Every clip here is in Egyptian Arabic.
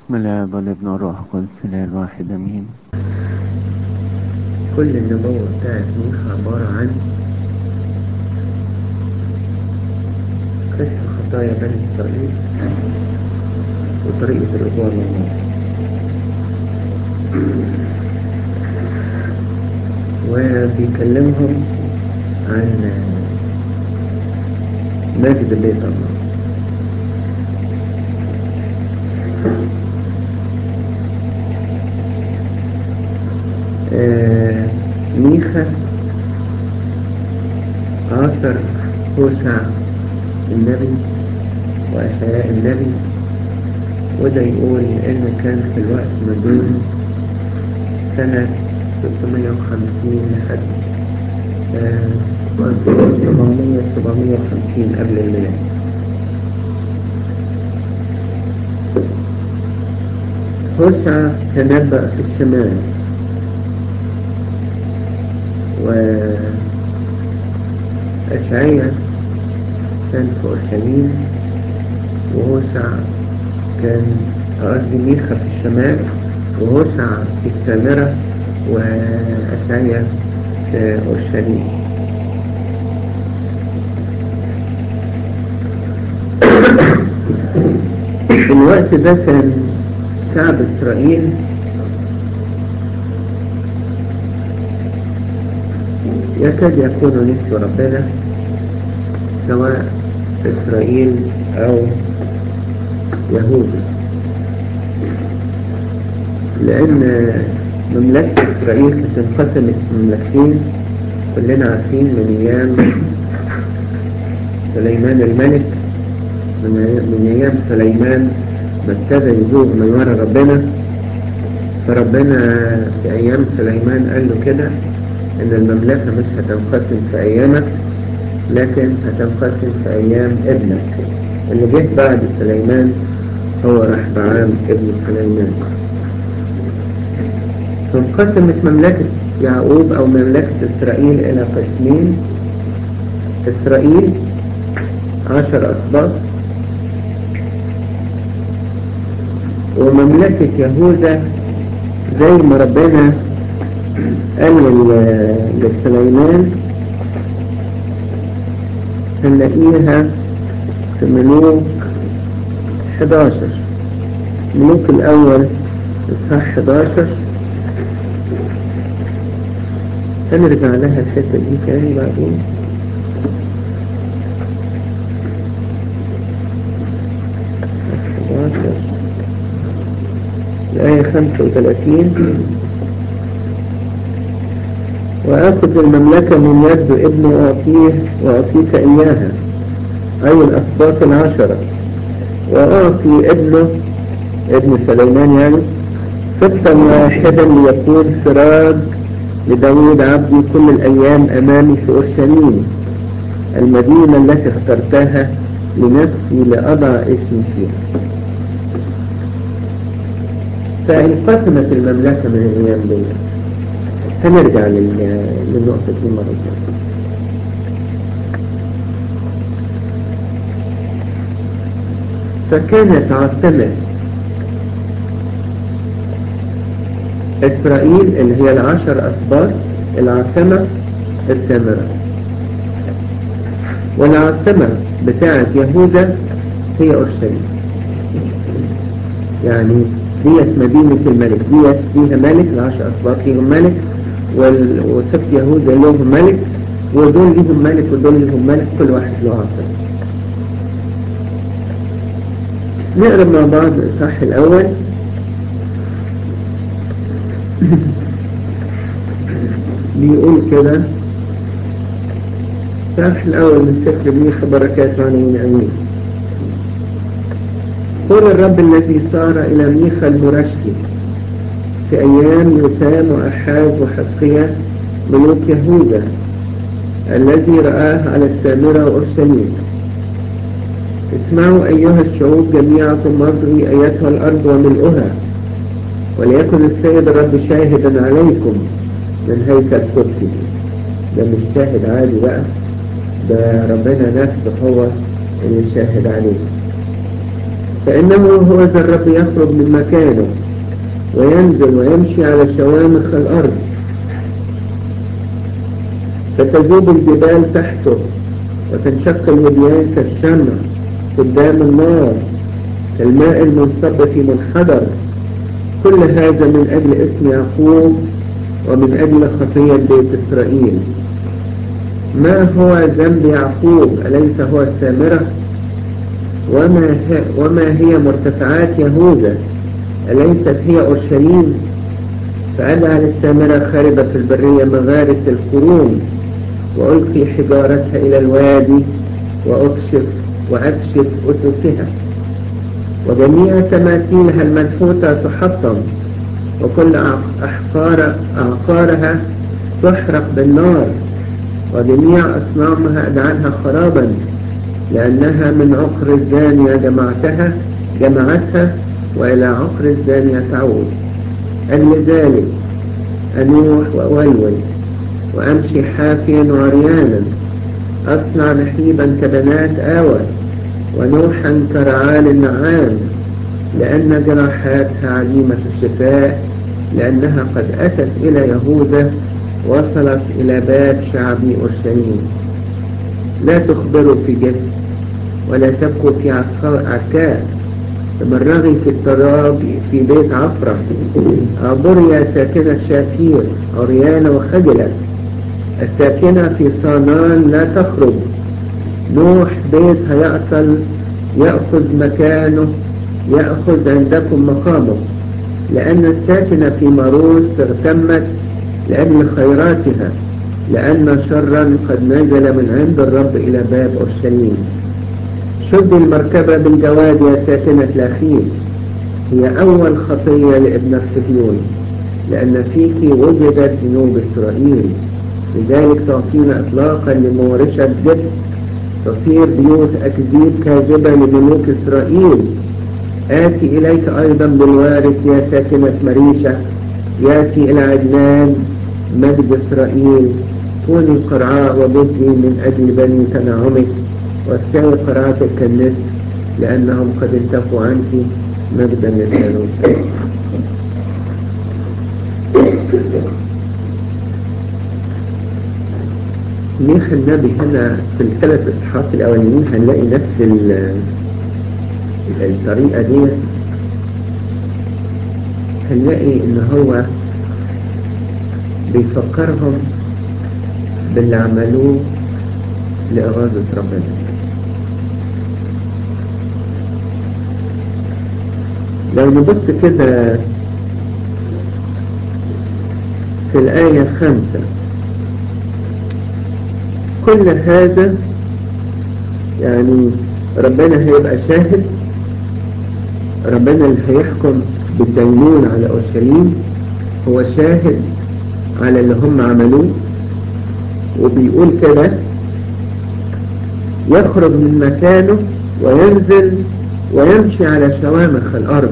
بسم الله والابن والروح القدس الاله الواحد امين كل النبوة بتاعت موسى عبارة عن كشف خطايا بني إسرائيل وطريقة الرجوع لله وبيكلمهم عن مجد بيت الله آه ميخا آثر هوشع النبي وأشعياء النبي وده يقول إن كان في الوقت ما بين سنة 650 لحد آه 700 750 قبل الميلاد هوشع تنبأ في الشمال وأشعية كان في أورشليم وهوشع كان قصدي ميخا في الشمال وهوشع في السامرة وأشعية في أورشليم في الوقت ده كان شعب إسرائيل يكاد يكون نسي ربنا سواء إسرائيل أو يهود لأن مملكة إسرائيل كانت انقسمت مملكتين كلنا عارفين من أيام سليمان الملك من أيام سليمان ما ابتدى يزوغ من ورا ربنا فربنا في أيام سليمان قال له كده ان المملكة مش هتنقسم في ايامك لكن هتنقسم في ايام ابنك اللي جه بعد سليمان هو رحبعام ابن سليمان فانقسمت مملكة يعقوب او مملكة اسرائيل الى قسمين اسرائيل عشر اسباط ومملكة يهوذا زي ما ربنا قال لسليمان هنلاقيها في ملوك 11 ملوك الأول إصحاح 11 هنرجع لها الحتة دي تاني بعدين الآية 35 وآخذ المملكة من يد ابن وأعطيه وأعطيك إياها أي الأسباط العشرة وأعطي ابنه ابن سليمان يعني سبطا واحدا ليكون سراج لداود عبدي كل الأيام أمامي في أورشليم المدينة التي اخترتها لنفسي لأضع اسمي فيها فانقسمت المملكة من الأيام دي هنرجع للنقطة دي مرة ثانية فكانت عاصمة إسرائيل اللي هي العشر أسباط العاصمة السامرة والعاصمة بتاعة يهوذا هي أورشليم يعني ديت مدينة الملك ديت فيها ملك العشر أسباط فيهم ملك وسبت يهوذا لهم ملك ودول لهم ملك ودول لهم ملك كل واحد له عاصمة نقرا مع بعض الإصحاح الأول بيقول كده الإصحاح الأول من سفر ميخا بركات علينا أمين قول الرب الذي صار إلى ميخا المرشد في أيام يوتام وأحاز وحسقية ملوك يهوذا الذي رآه على السامرة وأورشليم اسمعوا أيها الشعوب جميعكم مصري أيتها الأرض وملؤها وليكن السيد الرب شاهدا عليكم من هيكل قدسه ده مش شاهد عادي بقى ده ربنا نفسه هو اللي شاهد عليكم فإنه هو ذا الرب يخرج من مكانه وينزل ويمشي على شوامخ الأرض فتذوب الجبال تحته وتنشق الوديان كالشمع قدام النار كالماء المنصب في منحدر كل هذا من أجل اسم يعقوب ومن أجل خطية بيت إسرائيل ما هو ذنب يعقوب أليس هو السامرة وما هي, وما هي مرتفعات يهوذا أليست هي أورشليم فأجعل السامرة خاربة في البرية مغارس القرون وألقي حجارتها إلى الوادي وأكشف وأكشف أسسها وجميع تماثيلها المنحوتة تحطم وكل أحقار أعقارها تحرق بالنار وجميع أصنامها أجعلها خرابا لأنها من عقر الزانية جمعتها جمعتها وإلى عقر الزانية تعود أجل ذلك أنوح وأولول وأمشي حافيا وعريانا أصنع نحيبا كبنات آوى ونوحا كرعال النعام لأن جراحاتها عليمة الشفاء لأنها قد أتت إلى يهوذا وصلت إلى باب شعبي أورشليم لا تخبروا في جسد ولا تبكوا في عكاء تمرغي في التراب في بيت عفرة عبر يا ساكنة شافير عريانة وخجلة الساكنة في صانان لا تخرج نوح بيت هيأصل يأخذ مكانه يأخذ عندكم مقامه لأن الساكنة في ماروس اغتمت لأجل خيراتها لأن شرا قد نزل من عند الرب إلى باب أورشليم شد المركبة بالجواد يا ساكنة الأخير هي أول خطية لابن صهيون لأن فيك وجدت ذنوب إسرائيل لذلك تعطينا إطلاقا لمورشة جد تصير بيوت أكذيب كاذبة لملوك إسرائيل آتي إليك أيضا بالوارث يا ساكنة مريشة يأتي إلى عدنان مجد إسرائيل كوني قرعاء وبدي من أجل بني تنعمك واستوي قرعتك كالنسر لأنهم قد انتفوا عنك مجدا للثالوث ميخ النبي هنا في الثلاث اصحاحات الاولانيين هنلاقي نفس الطريقة دي هنلاقي ان هو بيفكرهم باللي عملوه لإغاظة ربنا لو نبص كده في الآية خمسة كل هذا يعني ربنا هيبقى شاهد ربنا اللي هيحكم بالدينون على أورشليم هو شاهد على اللي هم عملوه وبيقول كده يخرج من مكانه وينزل ويمشي على شوامخ الأرض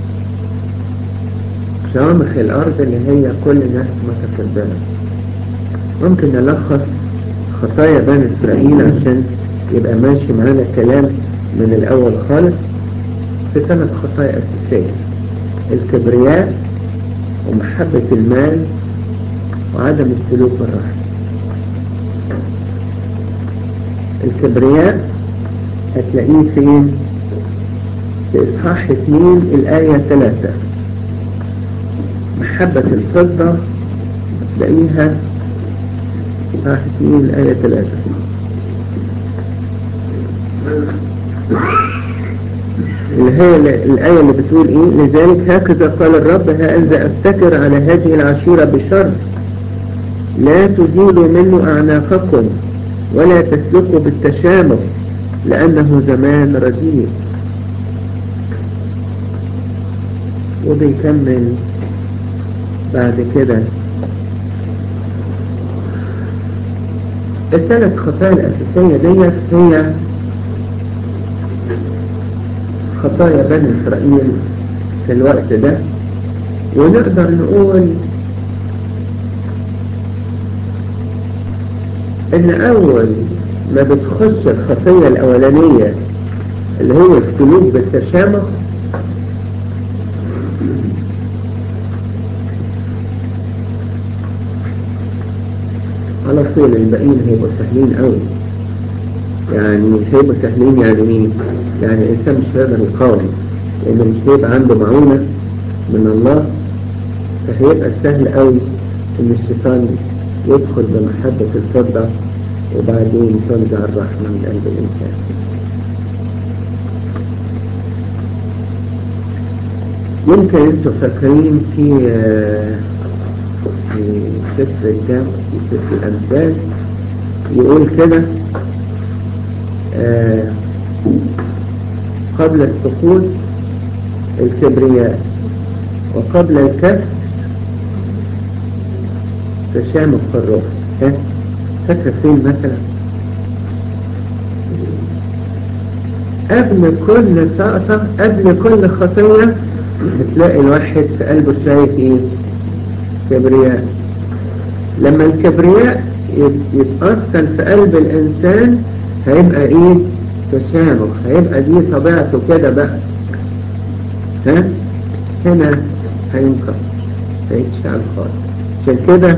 شوامخ الأرض اللي هي كل ناس متكبرة ممكن نلخص خطايا بني إسرائيل عشان يبقى ماشي معانا الكلام من الأول خالص في ثلاث خطايا أساسية الكبرياء ومحبة المال وعدم السلوك بالرحمة الكبرياء هتلاقيه فين في إصحاح 2 الآية 3 محبة الفضة تلاقيها إصحاح 2 الآية 3 اللي هي الآية اللي بتقول إيه لذلك هكذا قال الرب هذا أفتكر على هذه العشيرة بشر لا تزيلوا منه أعناقكم ولا تسلكوا بالتشامخ لأنه زمان رديء وبيكمل بعد كده الثلاث خطايا الأساسية ديت هي خطايا بني إسرائيل في الوقت ده ونقدر نقول ان اول ما بتخش الخطية الاولانية اللي هو السلوك بالتشامخ على طول الباقيين هيبقوا سهلين قوي يعني هيبقوا سهلين يعني ايه يعني الانسان مش هيقدر يقاوم لانه مش هيبقى عنده معونة من الله فهيبقى سهل قوي ان الشيطان يدخل بمحبة الفضة وبعدين تنزع الرحمة من قلب الانسان يمكن انتوا فاكرين في آه، في سفر الجامع في سفر الامثال يقول كده آه، قبل السقوط الكبرياء وقبل الكسر تشامخ الروح ها فاكر فين مثلا قبل كل سقطة قبل كل خطية بتلاقي الواحد في قلبه شايف ايه كبرياء لما الكبرياء يت- يتأصل في قلب الإنسان هيبقى ايه تشامخ هيبقى دي طبيعته كده بقى ها هنا هينقص هيتشال خالص عشان كده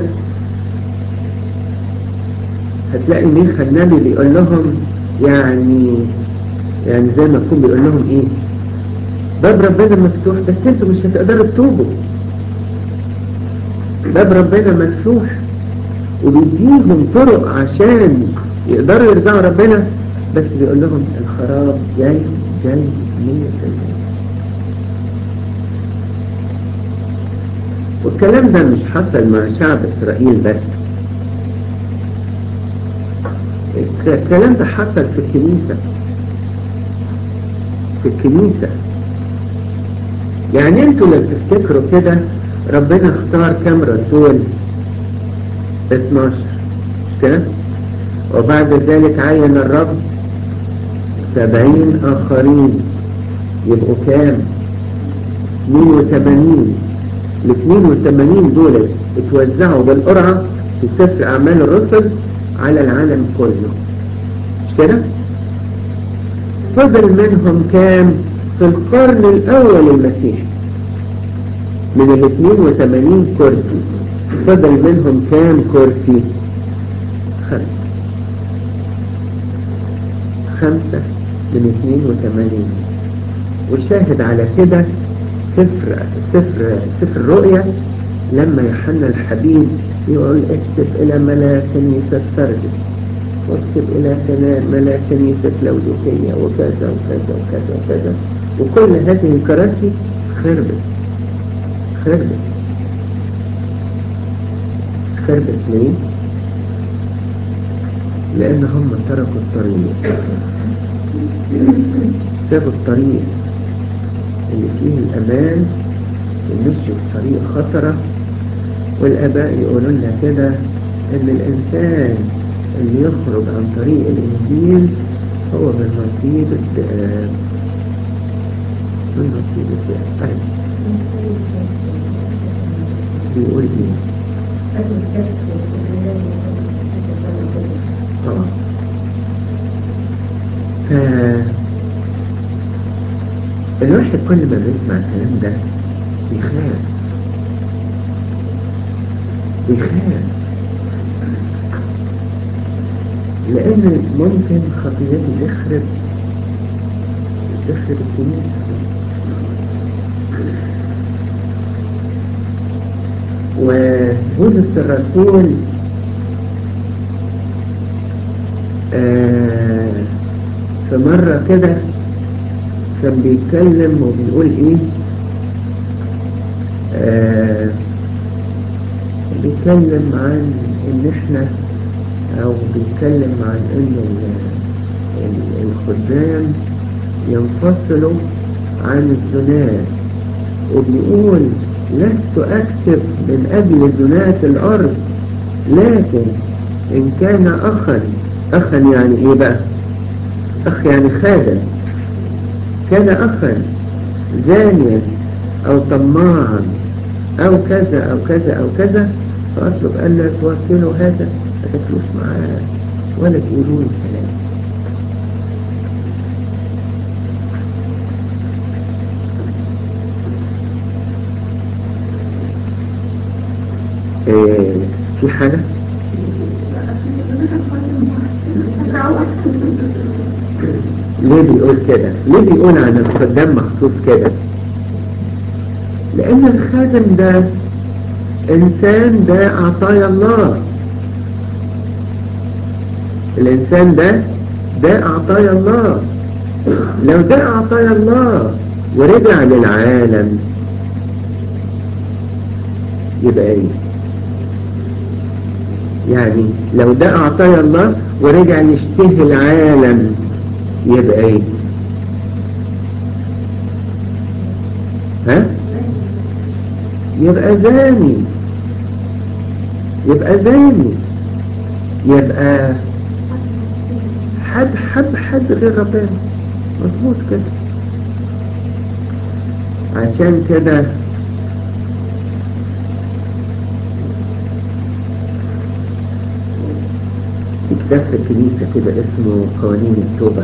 هتلاقي ميخا النبي بيقول لهم يعني يعني زي ما يكون بيقول لهم ايه باب ربنا مفتوح بس انتوا مش هتقدروا تتوبوا باب ربنا مفتوح وبيديهم طرق عشان يقدروا يرجعوا ربنا بس بيقول لهم الخراب جاي جاي مية في المية والكلام ده مش حصل مع شعب إسرائيل بس الك- الكلام ده حصل في الكنيسة في الكنيسة يعني انتوا لو تفتكروا كده ربنا اختار كام رسول 12 مش كده وبعد ذلك عين الرب سبعين آخرين يبقوا كام 82 ال 82 دول اتوزعوا بالقرعة في سفر أعمال الرسل على العالم كله مش كده؟ فضل منهم كام في القرن الأول المسيحي من ال 82 كرسي فضل منهم كام كرسي؟ خمسة خمسة من 82 والشاهد على كده سفر سفر سفر الرؤيا لما يوحنا الحبيب يقول اكتب إلى ملاك كنيسة سردس واكتب إلى كنا- ملاك كنيسة لودوكية وكذا وكذا وكذا وكذا وكل هذه الكراسي خربت خربت خربت ليه؟ لأن هم تركوا الطريق سابوا الطريق اللي فيه الأمان ومشوا في طريق خطرة والآباء يقولوا لنا كده إن الإنسان اللي يخرج عن طريق الإنجيل هو من نصيب الذئاب من نصيب الذئاب طيب بيقول إيه؟ اه ف الواحد كل ما بيسمع الكلام ده بيخاف بيخاف لأن ممكن خطيته تخرب تخرب الكنيسة وبولس الرسول آه في مرة كده كان بيتكلم وبيقول ايه آه بيتكلم عن ان احنا او بيتكلم عن ان ال- ال- الخدام ينفصلوا عن الزنات وبيقول لست اكتب من اجل زنات الارض لكن ان كان اخا اخا يعني ايه بقى اخ يعني خادم كان أخا زانيا أو طماعا أو كذا أو كذا أو كذا فأطلب ألا توكلوا هذا ما تاكلوش معاه ولا تقولوا له كلام في حاجة ليه بيقول كده ليه بيقول عن الخدام مخصوص كده لان الخادم ده انسان ده عطايا الله الانسان ده ده عطايا الله لو ده عطايا الله ورجع للعالم يبقى ايه يعني لو ده عطايا الله ورجع يشتهي العالم يبقى ايه ها يبقى زاني يبقى زاني يبقى حد حد حد غير ربنا مظبوط كده عشان كده في كتاب في الكنيسة كده اسمه قوانين التوبة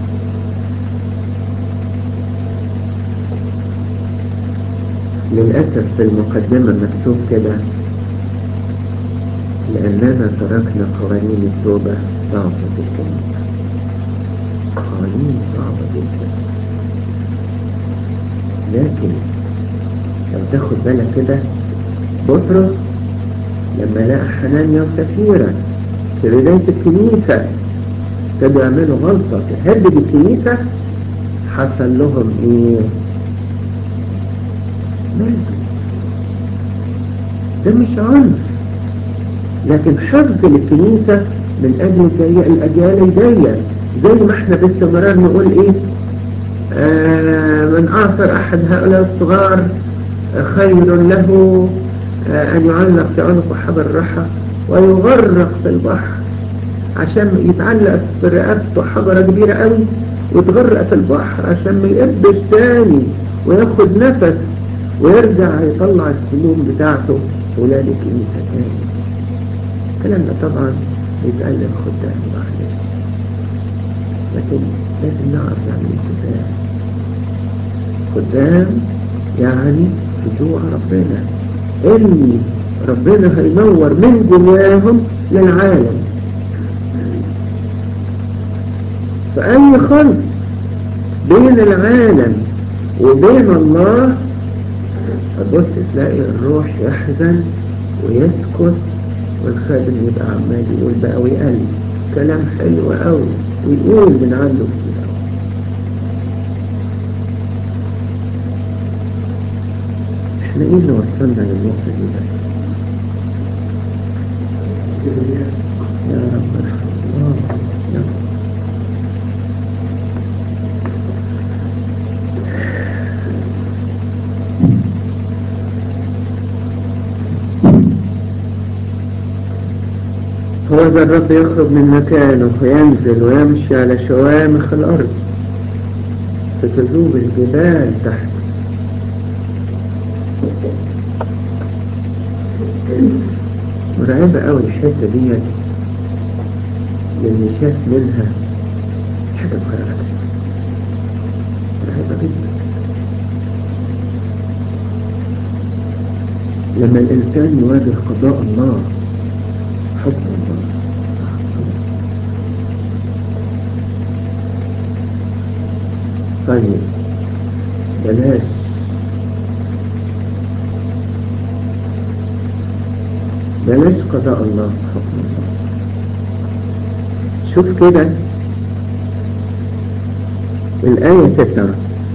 للأسف في المقدمة مكتوب كده لأننا تركنا قوانين التوبة ضعفت الكنيسة قوانين صعبة جدا لكن لو تاخد بالك كده بطرس لما لقى حنانيا وسفيرة في بداية الكنيسة ابتدوا يعملوا غلطة تهدد الكنيسة حصل لهم ايه ماتوا ده مش عنف لكن حفظ للكنيسة من أجل الجاية الأجيال الجاية زي ما احنا باستمرار نقول ايه آه من أعثر أحد هؤلاء الصغار خير له آه أن يعلق في عنق حبل الرحى ويغرق في البحر عشان يتعلق في رقبته حجرة كبيرة قوي ويتغرق في البحر عشان ما يقبش تاني وياخد نفس ويرجع يطلع السموم بتاعته ولاد الكنيسة تاني الكلام ده طبعا بيتقال للخدام معلش لكن لازم نعرف يعني ايه خدام خدام يعني بتوع ربنا اللي ربنا هينور من جواهم للعالم فأي خلط بين العالم وبين الله تبص تلاقي الروح يحزن ويسكت والخادم يبقى عمال يقول بقى ويقلب كلام حلو قوي ويقول من عنده كتير قوي احنا ايه اللي وصلنا للنقطة دي بس يا رب ارحم الله يا رب هو ذا الرب يخرج من مكانه وينزل ويمشي على شوامخ الأرض فتذوب الجبال تحت مرعبة أوي الحتة ديت للي شاف منها حاجة مرعبة مرعبة جدا لما الإنسان يواجه قضاء الله حكم الله طيب بلاش بلاش قضاء الله حكم الله شوف كده الآية تسعة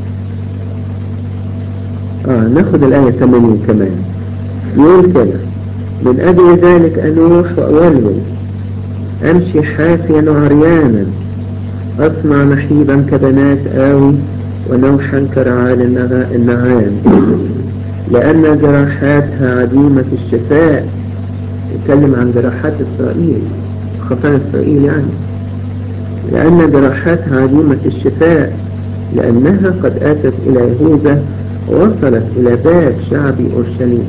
آه ناخد الآية 80 كمان يقول كده من أجل ذلك أنوح وأولول أمشي حافيا وعريانا أصنع نحيبا كبنات آوي ونوحا كرعال النعام لأن جراحاتها عديمة الشفاء يتكلم عن جراحات إسرائيل خطايا إسرائيل يعني لأن جراحاتها عديمة الشفاء لأنها قد آتت إلى يهوذا ووصلت إلى باب شعب أورشليم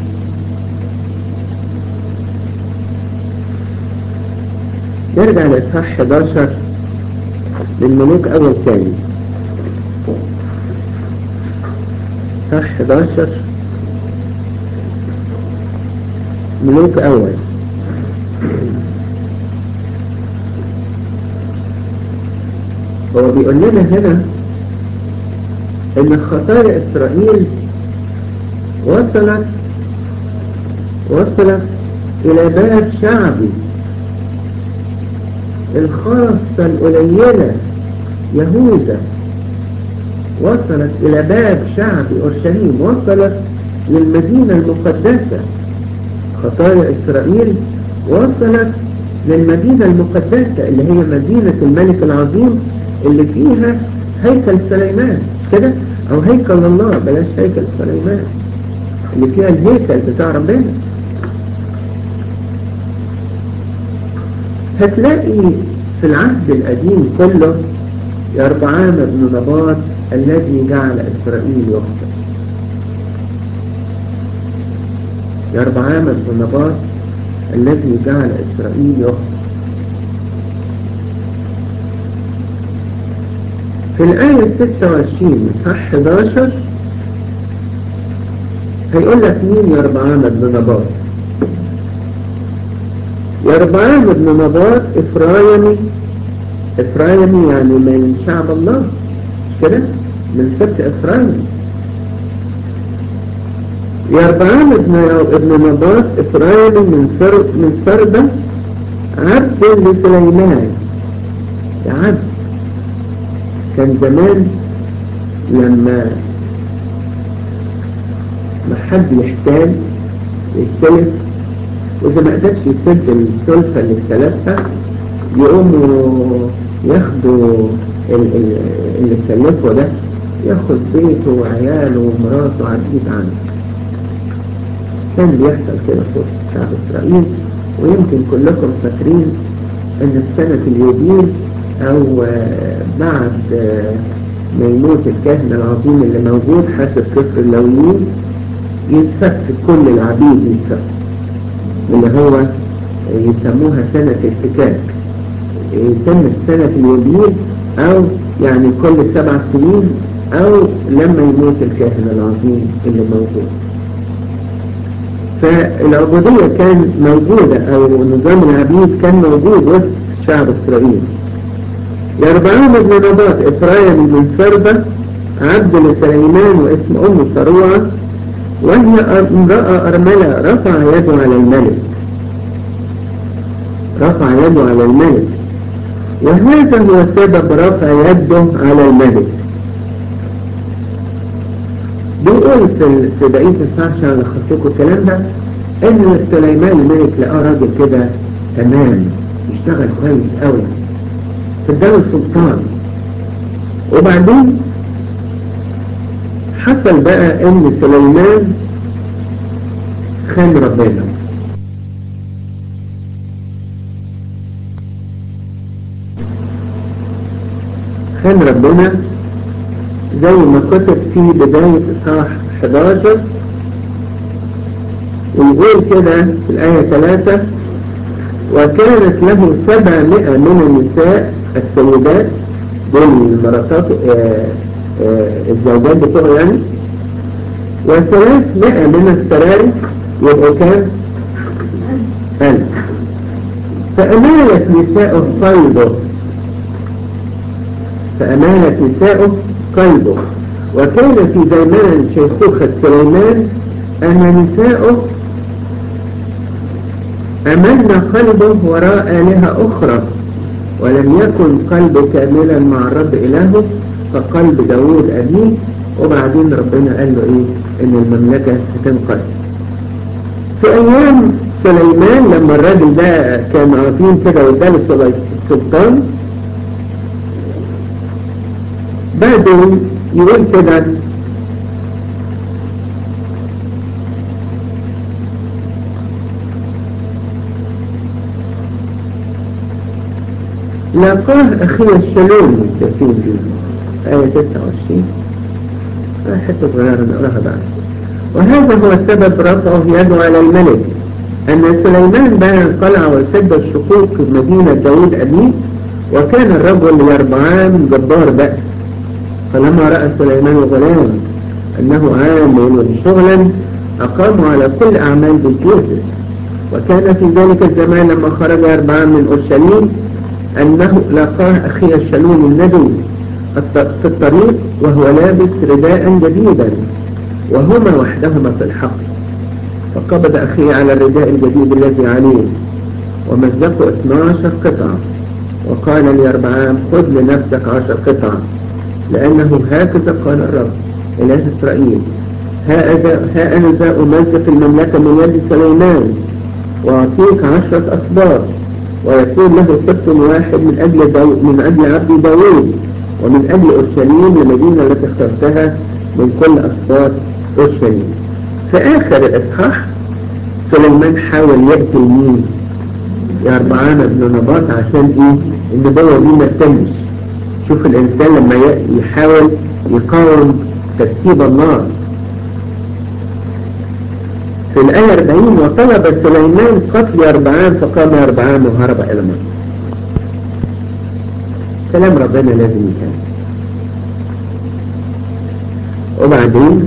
نرجع لإصحاح 11 من ملوك أول ثاني إصحاح 11 ملوك أول هو بيقول لنا هنا ان خطايا اسرائيل وصلت وصلت الى باب شعبي الخاصة القليلة يهوذا وصلت الى باب شعب اورشليم وصلت للمدينة المقدسة خطايا اسرائيل وصلت للمدينة المقدسة اللي هي مدينة الملك العظيم اللي فيها هيكل سليمان كده او هيكل الله بلاش هيكل سليمان اللي فيها الهيكل بتاع ربنا هتلاقي في العهد القديم كله يربعام بن نباط الذي جعل إسرائيل يخطئ يربعام بن نباط الذي جعل إسرائيل يخطئ في الآية 26 صح 11 هيقول لك مين يربعام بن نباط يربعام بن نباط إفرايمي إفرايمي يعني من شعب الله مش كده من سبت إفرايم يربعام ابن ابن نباط إفرايمي من سر من سربة عبد لسليمان عبد كان زمان لما ما حد يحتاج يختلف وإذا ما قدرش يسد السلفة اللي استلفها يقوموا ياخدوا اللي استلفه ده ياخد بيته وعياله ومراته عبيد عنه كان بيحصل كده في وسط شعب إسرائيل ويمكن كلكم فاكرين ان في سنة اليوبيل او بعد ما يموت الكاهن العظيم اللي موجود حسب كفر اللويين يتفك كل العبيد يتفك اللي هو يسموها سنة الفكاك يتم سنة اليوبيل او يعني كل سبع سنين او لما يموت الكاهن العظيم اللي موجود فالعبودية كان موجودة او نظام العبيد كان موجود وسط شعب اسرائيل يربعون ابن نباط افرايم من سربة عبد لسليمان واسم ام صروعة وهي امرأة ارملة رفع يده على الملك رفع يده على الملك وهذا هو سبب رفع يده على الملك بيقول في في بقية الصحة عشان ألخص الكلام ده إن سليمان الملك لقاه راجل كده تمام يشتغل كويس قوي فاداله سلطان وبعدين حصل بقى إن سليمان خان ربنا خان ربنا زي ما كتب في بداية إصحاح 11 ويقول كده في الآية 3 وكانت له 700 من النساء السيدات دول المراتات آه آه الزوجات بتوعه يعني و300 من السراري يبقوا كام؟ ألف فأمالت نساءه قلبه فأمالت نساءه قلبه وكان في زمان شيخوخة سليمان أن نساؤه أمن قلبه وراء آلهة أخرى ولم يكن قلبه كاملا مع الرب إلهه فقلب داود أبيه وبعدين ربنا قال له إيه إن المملكة هتنقذ في أيام سليمان لما الراجل ده كان عظيم كده واداله السلطان بعدين يقول كده لقاه أخي الشلوم الدفين دي آية 29 حتى صغيرة نقراها بعد وهذا هو سبب رفعه يده على الملك أن سليمان بنى القلعة وسد الشقوق في مدينة داود أبيه وكان الرجل يربعان جبار بأس فلما رأى سليمان الغلام أنه عامل شغلا أقاموا على كل أعمال بيت يوسف وكان في ذلك الزمان لما خرج أربعان من أورشليم أنه لقاه أخي الشلول النبي في الطريق وهو لابس رداء جديدا وهما وحدهما في الحق فقبض أخي على الرداء الجديد الذي عليه ومزقه 12 قطعة وقال لأربعام خذ لنفسك عشر قطعة لأنه هكذا قال الرب إله إسرائيل ها أنا ذا أمزق المملكة من يد سليمان وأعطيك عشرة أسباط ويكون له سبت واحد من أجل, دو من أجل عبد داوود ومن أجل أورشليم المدينة التي اخترتها من كل أسباط أورشليم في آخر الإصحاح سليمان حاول يقتل مين يا أربعان ابن نباط عشان إيه النبوة دي ما تتمش شوف الإنسان لما يحاول يقاوم ترتيب الله في الآية 40 وطلب سليمان قتل أربعان فقام أربعان وهرب إلى مصر كلام ربنا لازم يكون وبعدين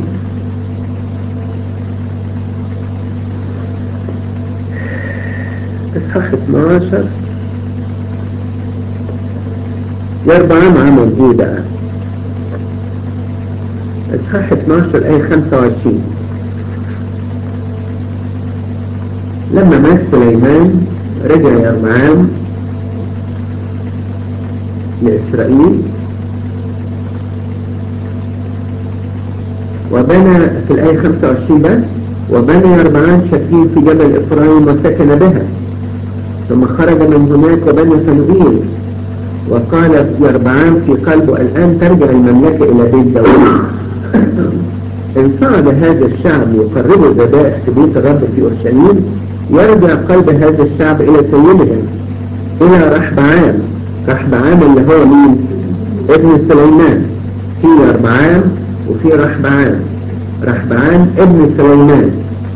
اصحاح 12 يربعام عمل ايه بقى اصحاح 12 ايه 25 لما مات سليمان رجع يربعام لإسرائيل وبنى في الآية 25 بس وبنى يربعام شكيل في جبل إفرايم وسكن بها ثم خرج من هناك وبنى فنوئيل وقال يربعام في قلبه الآن ترجع المملكة إلى بيت داوود إن صعد هذا الشعب يقربوا الذبائح في بيت الرب في أورشليم يرجع قلب هذا الشعب إلى سيدهم إلى رحبعام رحبعام اللي هو مين ابن سليمان في رحبعام وفي رحبعام رحبعام ابن سليمان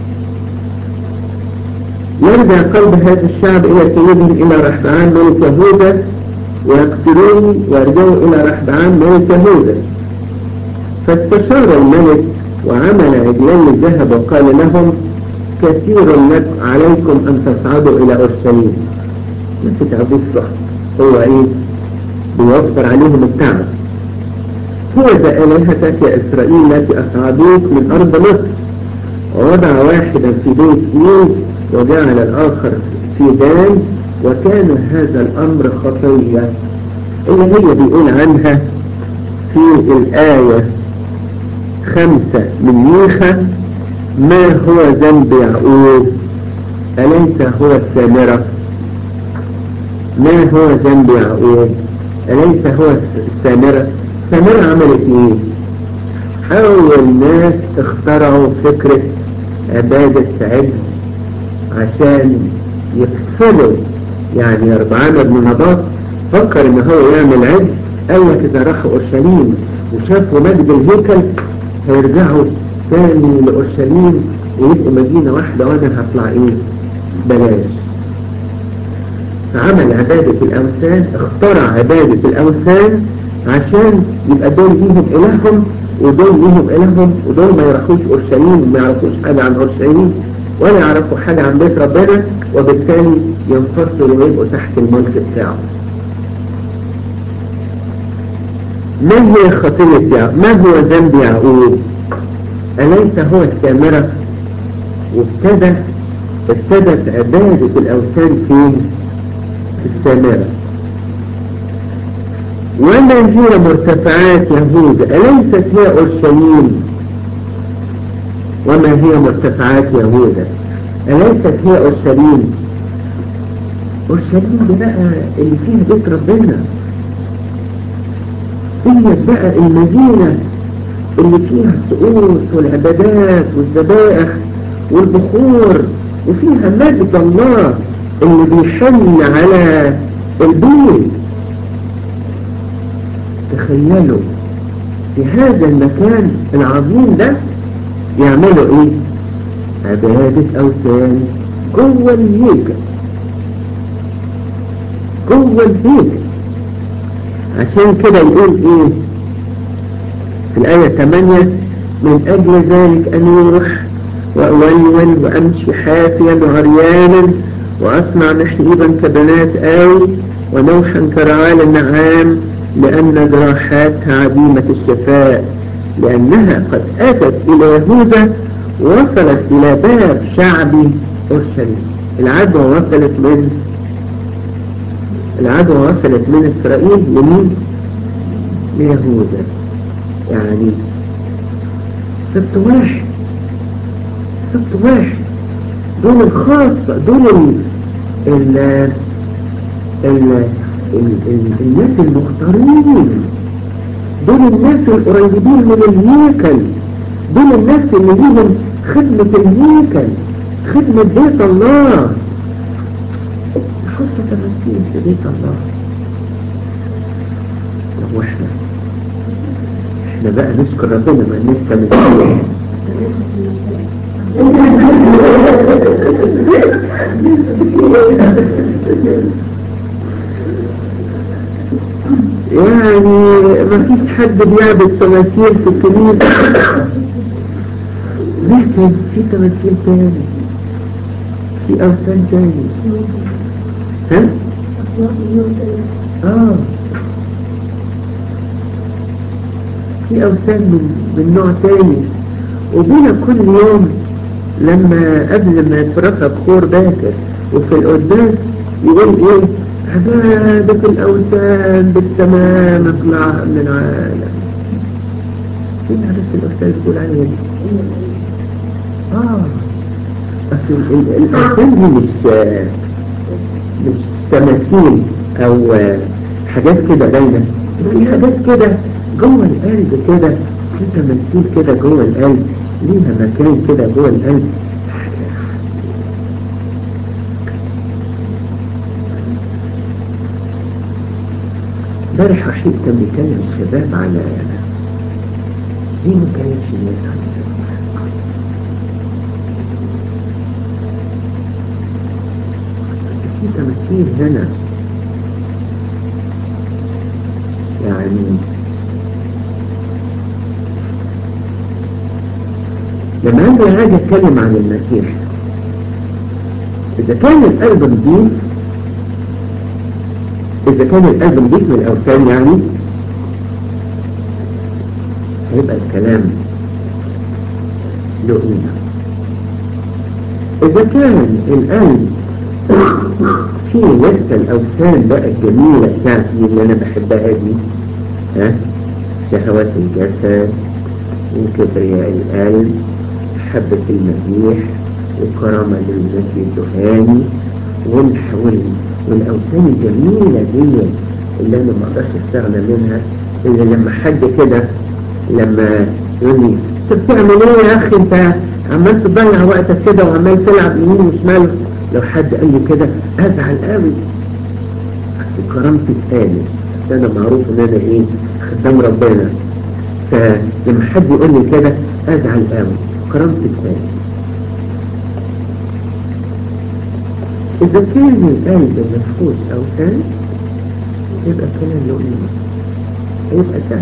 يرجع قلب هذا الشعب إلى سيدهم إلى رحبعام ملك يهوذا ويقتلوني ويرجعوا إلى رحبعام ملك يهوذا فاستشار الملك وعمل عجلين الذهب وقال لهم كثير لك عليكم أن تصعدوا إلى أورشليم ما تتعبوش صح هو إيه بيوفر عليهم التعب هو ذا آلهتك يا إسرائيل التي أصعدوك من أرض مصر ووضع واحدا في بيت إيل وجعل الآخر في دان وكان هذا الأمر خطية اللي هي بيقول عنها في الآية خمسة من ميخا ما هو ذنب يعقوب أليس هو السامرة ما هو ذنب يعقوب أليس هو السامرة السامرة عملت ايه أول ناس اخترعوا فكرة عبادة عجل عشان يكسروا يعني أربعان بن نباط فكر ان هو يعمل عجل قال لك اذا راحوا اورشليم وشافوا مجد الهيكل هيرجعوا تاني لأورشليم ويبقوا مدينة واحدة وانا هطلع ايه بلاش فعمل عبادة الأوثان اخترع عبادة الأوثان عشان يبقى دول ليهم إلههم ودول ليهم إلههم ودول ما يروحوش أورشليم وما يعرفوش حاجة عن أورشليم ولا يعرفوا حاجة عن بيت ربنا وبالتالي ينفصلوا ويبقوا تحت الملك بتاعه ما هي خطية يعقوب ما هو ذنب يعقوب أليس هو السامرة وابتدى ابتدت عبادة الأوثان فين في السامرة وما هي مرتفعات يهود أليست هي أورشليم وما هي مرتفعات يهوذا أليست هي أورشليم أورشليم دي بقى اللي فيها بيت ربنا هي بقى المدينة اللي فيها الطقوس والعبادات والذبائح والبخور وفيها مجد الله اللي بيحن على البيت تخيلوا في هذا المكان العظيم ده يعملوا ايه عبادة اوثان جوه الهيكل جوه الهيكل عشان كده يقول ايه في الآية 8 من أجل ذلك أنوح وأولول وأمشي حافيا وعريانا وأصنع نحيبا كبنات آوي ونوحا كرعال النعام لأن جراحاتها عديمة الشفاء لأنها قد أتت إلى يهوذا وصلت إلى باب شعبي أورشليم العدوى وصلت من العدوى وصلت من إسرائيل لمين؟ ليهوذا يعني سبت واحد سبت واحد دول الخاصة دول ال ال ال ال ال الناس المختارين دول الناس القريبين من الهيكل دول الناس اللي ليهم خدمة الهيكل خدمة بيت الله نحط تمثيل في بيت الله طب واحنا احنا بقى نشكر ربنا ما لناش تمثيل يعني ما فيش حد بيعبد تماثيل في الكنيسة لكن في تماثيل تاني في أوثان تاني ها؟ آه في أوثان من, من نوع تاني وبينا كل يوم لما قبل ما يترفع بخور باكر وفي القداس يقول ايه عبادة الأوثان بالتمام اطلع من العالم مين عبادة الأوثان تقول عليها دي؟ اه أصل الأوثان دي مش مش تماثيل أو حاجات كده باينة في حاجات كده جوه القلب كده في تماثيل كده جوه القلب ليها مكان كده جوه القلب امبارح وحيد كان بيكلم الشباب على ليه ما كانتش الناس عن في تمثيل هنا يعني لما أنا عايز أتكلم عن المسيح إذا كان القلب نضيف إذا كان القلب نضيف من الأوثان يعني هيبقى الكلام له قيمة إذا كان القلب فيه لسه الأوثان بقى الجميلة بتاعتي اللي أنا بحبها دي ها شهوات الجسد وكبرياء القلب محبة المديح والكرامة للناس يدهاني والحول والأوثان الجميلة دي اللي أنا ما أقدرش أستغنى منها اللي لما حد كده لما يقول لي أنت بتعمل إيه يا أخي أنت عمال تضيع وقتك كده وعمال تلعب يمين وشمال لو حد قال لي كده أزعل قوي كرامتي اتقالت أنا معروف إن أنا إيه خدام ربنا فلما حد يقول لي كده أزعل قوي كرامتي اتقالت إذا كان القلب مفهوش أوثان يبقى الكلام له قيمة هيبقى سهل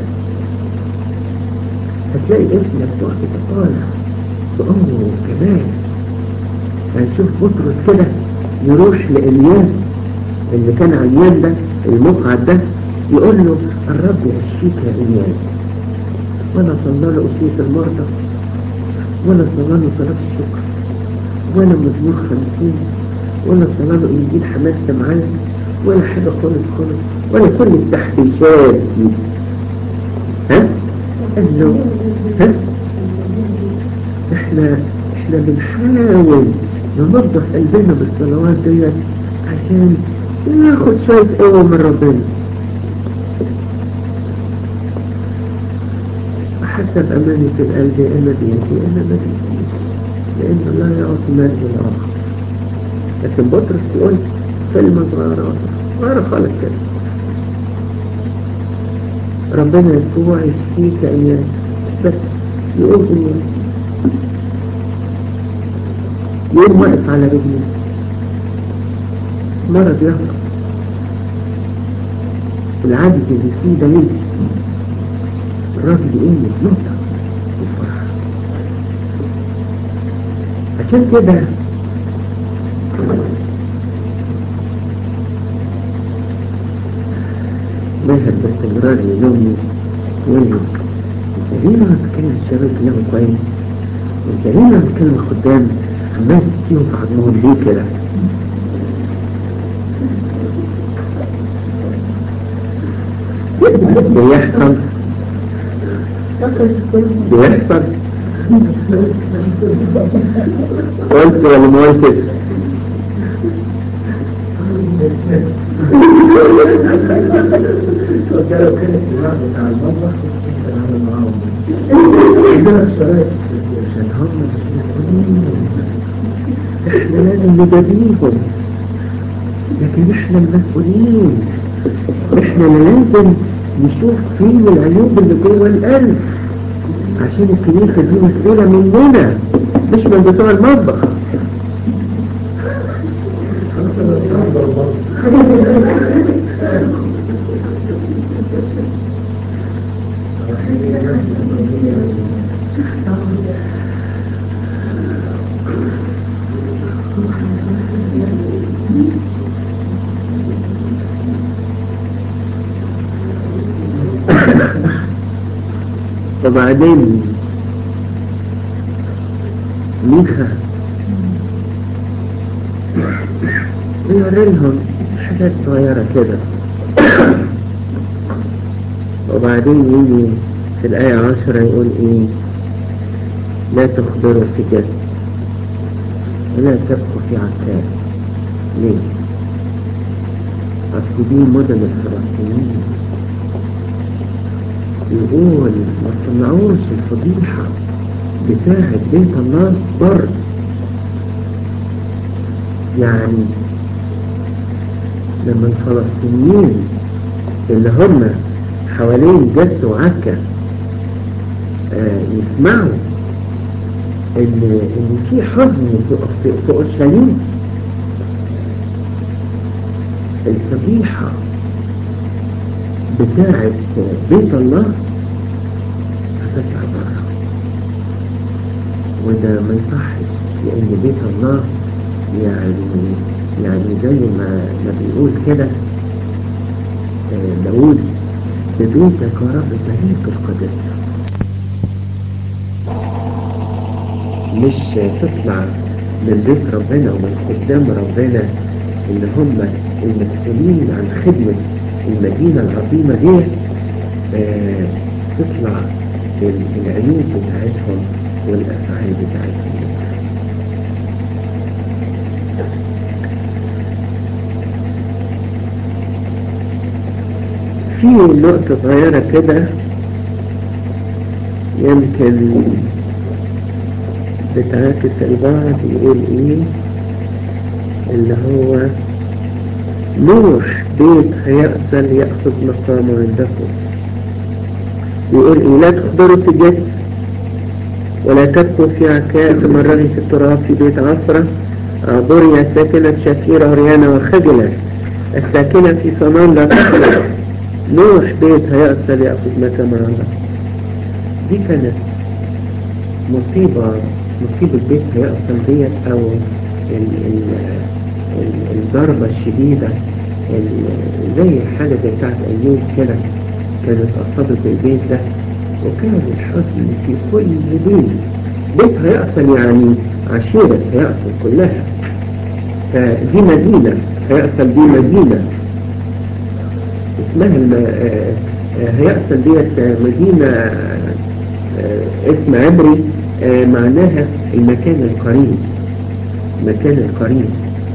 هتلاقي اسمك وقت طالع بأمره وكمال هنشوف بطرس كده يروح لإلياس اللي كان عيان ده المقعد ده يقول له الرب يشفيك يا إلياس ولا صلى له أشية المرضى ولا صلى له صلاة الشكر ولا مزمور خمسين ولا صلى له إنجيل حماسة معاه ولا حاجة خالص خالص ولا كل التحبيشات دي ها؟ قال له ها؟ احنا احنا بنحاول ننظف قلبنا بالصلوات ديت عشان ناخد شوية قوة من ربنا وحسب أمانة القلب أنا بيدي أنا ما بيديش لأنه لا يعطي مال للآخر لكن بطرس يقول كلمة صغيرة صغيرة خالص كده ربنا يسوع يشفيك إياه بس يقول إياه يقوم واقف على رجليه مرض يهرب العجز اللي فيه ده يمشي الراجل يقوم يتنطط بالفرح عشان كده ماهر باستمرار يلومني يقول لي انت ليه لما بتكلم الشباب كلامه كويس؟ انت ليه لما بتكلم الخدام عمال تديهم في عظمهم ليه كده؟ بيحصل بيحصل قلت ولا ما قلتش؟ عشان هم مش مسؤولين احنا لازم نداريهم لكن احنا المسؤولين احنا اللي لازم نشوف فين العيوب اللي جوه القلب عشان الكنيسة دي مسؤولة مننا مش من بتوع المطبخ وبعدين ميخا بيوري لهم حاجات صغيرة كده وبعدين يجي في الآية عشرة يقول إيه لا تخبروا في جد ولا تبقوا في عكاز ليه؟ أصل دي مدن الفلسطينيين يقول ما تصنعوش الفضيحة بتاعة بيت الله بر يعني لما الفلسطينيين اللي هم حوالين جس وعكا آه يسمعوا ان ان في حزن في, في اورشليم الفضيحه بتاعة بيت الله هتطلع بره وده ما يصحش لأن بيت الله يعني يعني زي ما ما بيقول كده داود ببيتك يا رب بريق القداسة مش تطلع من بيت ربنا ومن قدام ربنا اللي هم المسؤولين عن خدمة المدينة العظيمة دي آه تطلع العيوب بتاعتهم والأفعال بتاعتهم في نقطة صغيرة كده يمكن بتعاكس البعض يقول ايه اللي هو نوح بيت هيأسل يأخذ مقامه عندكم يقول إيه لا تخبروا في الجد ولا تبقوا في عكاء تمرري في التراب في بيت عصرة عبوريا ساكنة شفيرة وريانة وخجلة الساكنة في صنان لا تخلق نوح بيت هيأسل يأخذ مقام الله دي كانت مصيبة مصيبة بيت هيأسل ديت أو ال ال الضربة الشديدة زي حاجة زي بتاعت أيوب كده كانت أصابت البيت ده وكان الحزن في كل بيت بيت هيأصل يعني عشيرة هيأصل كلها فدي مدينة هيأصل دي مدينة اسمها الم... هيأصل ديت مدينة اسم عبري معناها المكان القريب المكان القريب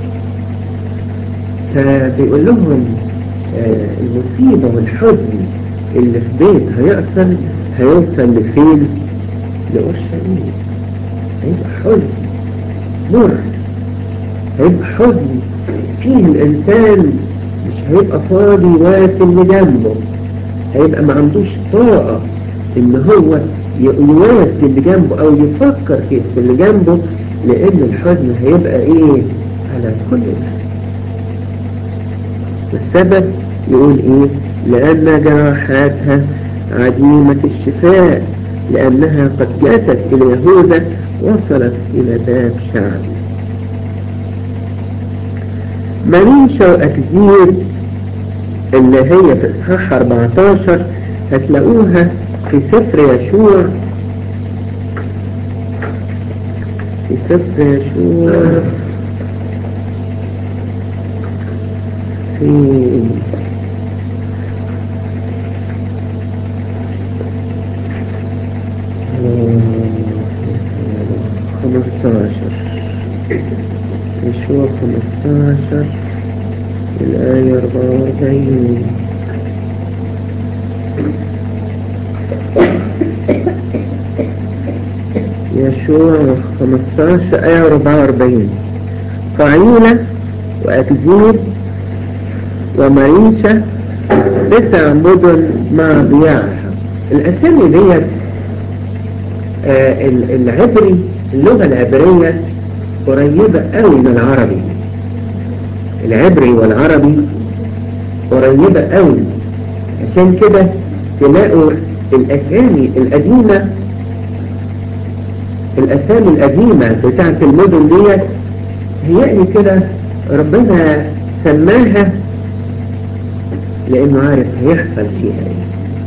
فبيقول لهم آه المصيبة والحزن اللي في بيت هيأصل هيوصل لفين لأورشليم هيبقى حزن مر هيبقى حزن فيه الإنسان مش هيبقى فاضي واقف اللي جنبه هيبقى ما عندوش طاقة إن هو يواسي اللي جنبه أو يفكر في اللي جنبه لأن الحزن هيبقى إيه على كل الناس والسبب يقول ايه لان جراحاتها عديمة الشفاء لانها قد جاءت الى يهوذا وصلت الى باب شعبي مريشة واكزير اللي هي في إصحاح 14 هتلاقوها في سفر يشوع في سفر يشوع في خمستاشر يشوع خمستاشر الآية أربعة وأربعين يشوع خمستاشر آية أربعة وأربعين قعيلة وأكذيب ومعيشة تسع مدن مع ضياعها الأسامي ديت آه العبري اللغة العبرية قريبة قوي من العربي العبري والعربي قريبة قوي عشان كده تلاقوا الأسامي القديمة الأسامي القديمة بتاعت المدن ديت هيقلي كده ربنا سماها لأنه عارف هيحصل فيها ايه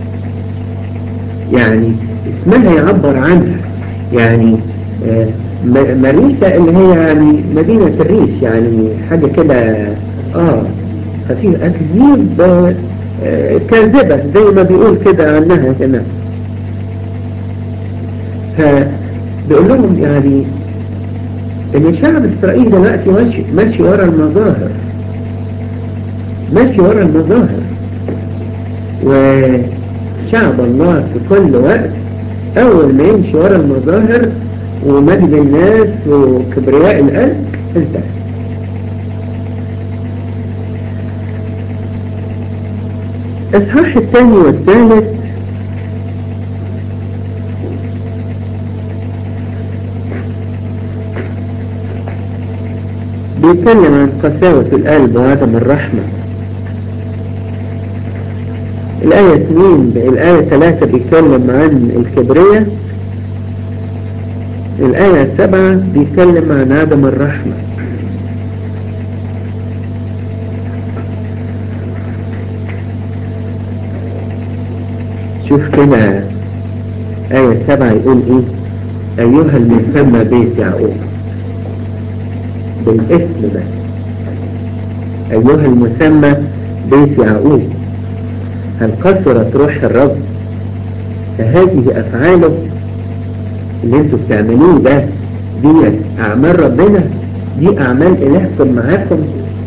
يعني اسمها يعبر عنها يعني آه مريسة اللي هي يعني مدينة الريش يعني حاجة كده اه ففي أكذيب آه كاذبة زي ما بيقول كده عنها هنا فبيقول لهم يعني ان شعب اسرائيل دلوقتي ماشي ماشي ورا المظاهر ماشي ورا المظاهر وشعب الله في كل وقت اول ما يمشي ورا المظاهر ومجد الناس وكبرياء القلب انتهى اصحاح الثاني والثالث بيتكلم عن قساوة القلب وعدم الرحمة الآية 2 الآية 3 بيتكلم عن الكبرية الآية 7 بيتكلم عن عدم الرحمة شوف كده آية 7 يقول إيه أيها المسمى بيت يعقوب بالاسم بس أيها المسمى بيت يعقوب هل قصرت روح الرب فهذه أفعاله اللي انتوا بتعملوه ده دي أعمال ربنا دي أعمال إلهكم معاكم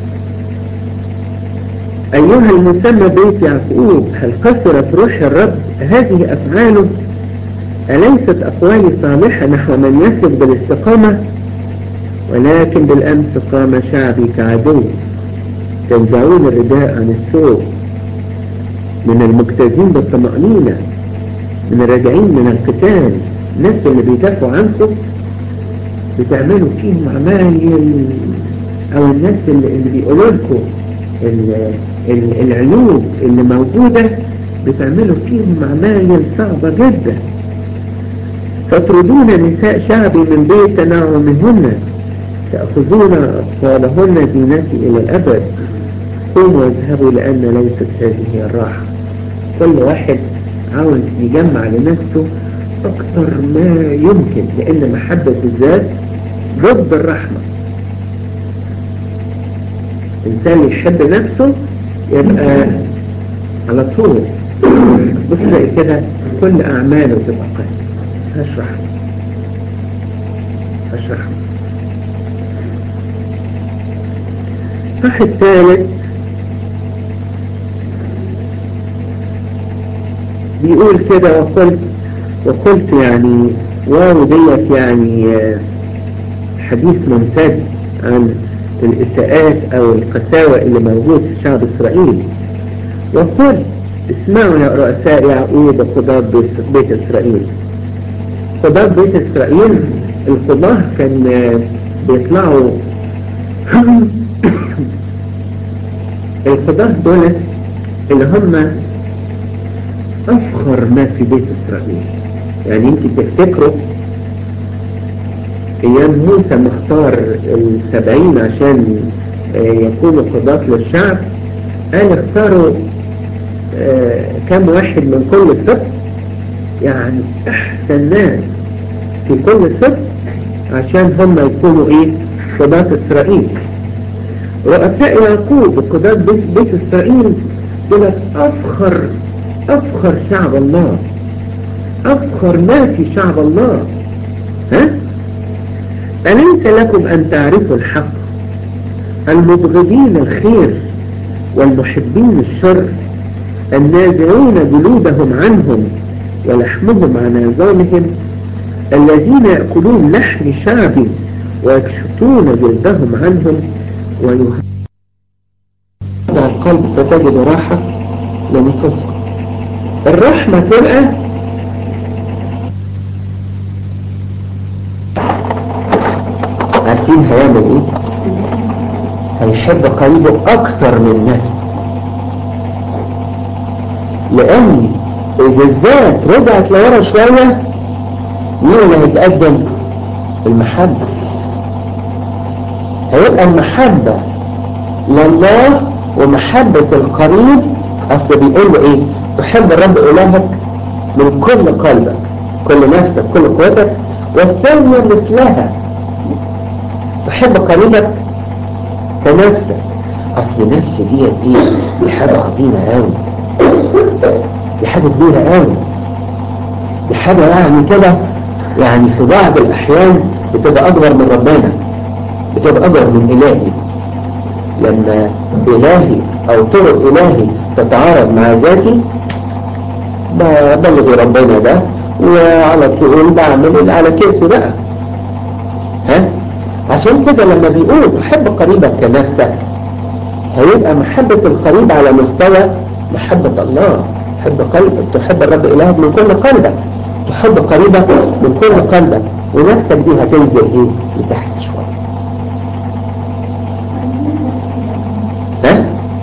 أيها المسمى بيت يعقوب هل قصرت روح الرب هذه أفعاله أليست أقوالي صالحة نحو من يسلك بالاستقامة ولكن بالأمس قام شعبي كعدو تنزعون الرداء عن الثوب من المجتازين بالطمأنينة من الراجعين من القتال الناس اللي بيدافعوا عنكم بتعملوا فيهم عمايل او الناس اللي, اللي بيقولوا لكم العيوب اللي موجودة بتعملوا فيهم عمايل صعبة جدا تطردون نساء شعبي من بيت تنعمهن تأخذون أطفالهن زينتي إلى الأبد قوموا واذهبوا لأن ليست هذه هي الراحة كل واحد عاوز يجمع لنفسه أكثر ما يمكن لأن محبة الذات ضد الرحمة إنسان يحب نفسه يبقى على طول بص كده كل أعماله تبقى قاسية مفيهاش رحمة مفيهاش رحمة الصح الثالث بيقول كده وقلت وقلت يعني واو ديت يعني حديث ممتد عن الإساءات أو القساوة اللي موجود في شعب إسرائيل وقل اسمعوا يا رؤساء يعقوب قضاة بيت إسرائيل قضاة بيت إسرائيل القضاة كان بيطلعوا القضاة دول اللي هم أفخر ما في بيت إسرائيل يعني يمكن تفتكروا أيام موسى مختار السبعين عشان يكونوا قضاة للشعب قال اختاروا آه كم واحد من كل سبت يعني احسن ناس في كل سبت عشان هم يكونوا ايه قضاة اسرائيل رؤساء يعقوب وقضاة بيت, بيت اسرائيل دول افخر افخر شعب الله افخر ما في شعب الله ها أليس لكم أن تعرفوا الحق المبغضين الخير والمحبين الشر النازعون جلودهم عنهم ولحمهم عن عظامهم الذين يأكلون لحم شعبي ويكشطون جلدهم عنهم ويهدى القلب فتجد راحة لنفسكم الرحمة تبقى عارفين هيعمل ايه هيحب قريبه اكتر من نفسه لان اذا الذات رجعت لورا شوية مين اللي هيتقدم المحبة هيبقى المحبة لله ومحبة القريب اصل بيقول له ايه تحب الرب الهك من كل قلبك كل نفسك كل قوتك والثانية مثلها تحب قريبك كنفسك اصل نفسي ديت ايه دي حاجة عظيمة قوي دي حاجة كبيرة قوي دي حاجة يعني كده يعني في بعض الاحيان بتبقى اكبر من ربنا بتبقى اكبر من الهي لما الهي او طرق الهي تتعارض مع ذاتي بلغي ربنا ده وعلى طول بعمل اللي على كيفي بقى ها عشان كده لما بيقول تحب قريبك كنفسك هيبقى محبة القريب على مستوى محبة الله تحب قلبك تحب الرب إلهك من كل قلبك تحب قريبك من كل قلبك ونفسك دي هتنزل ايه لتحت شوية ها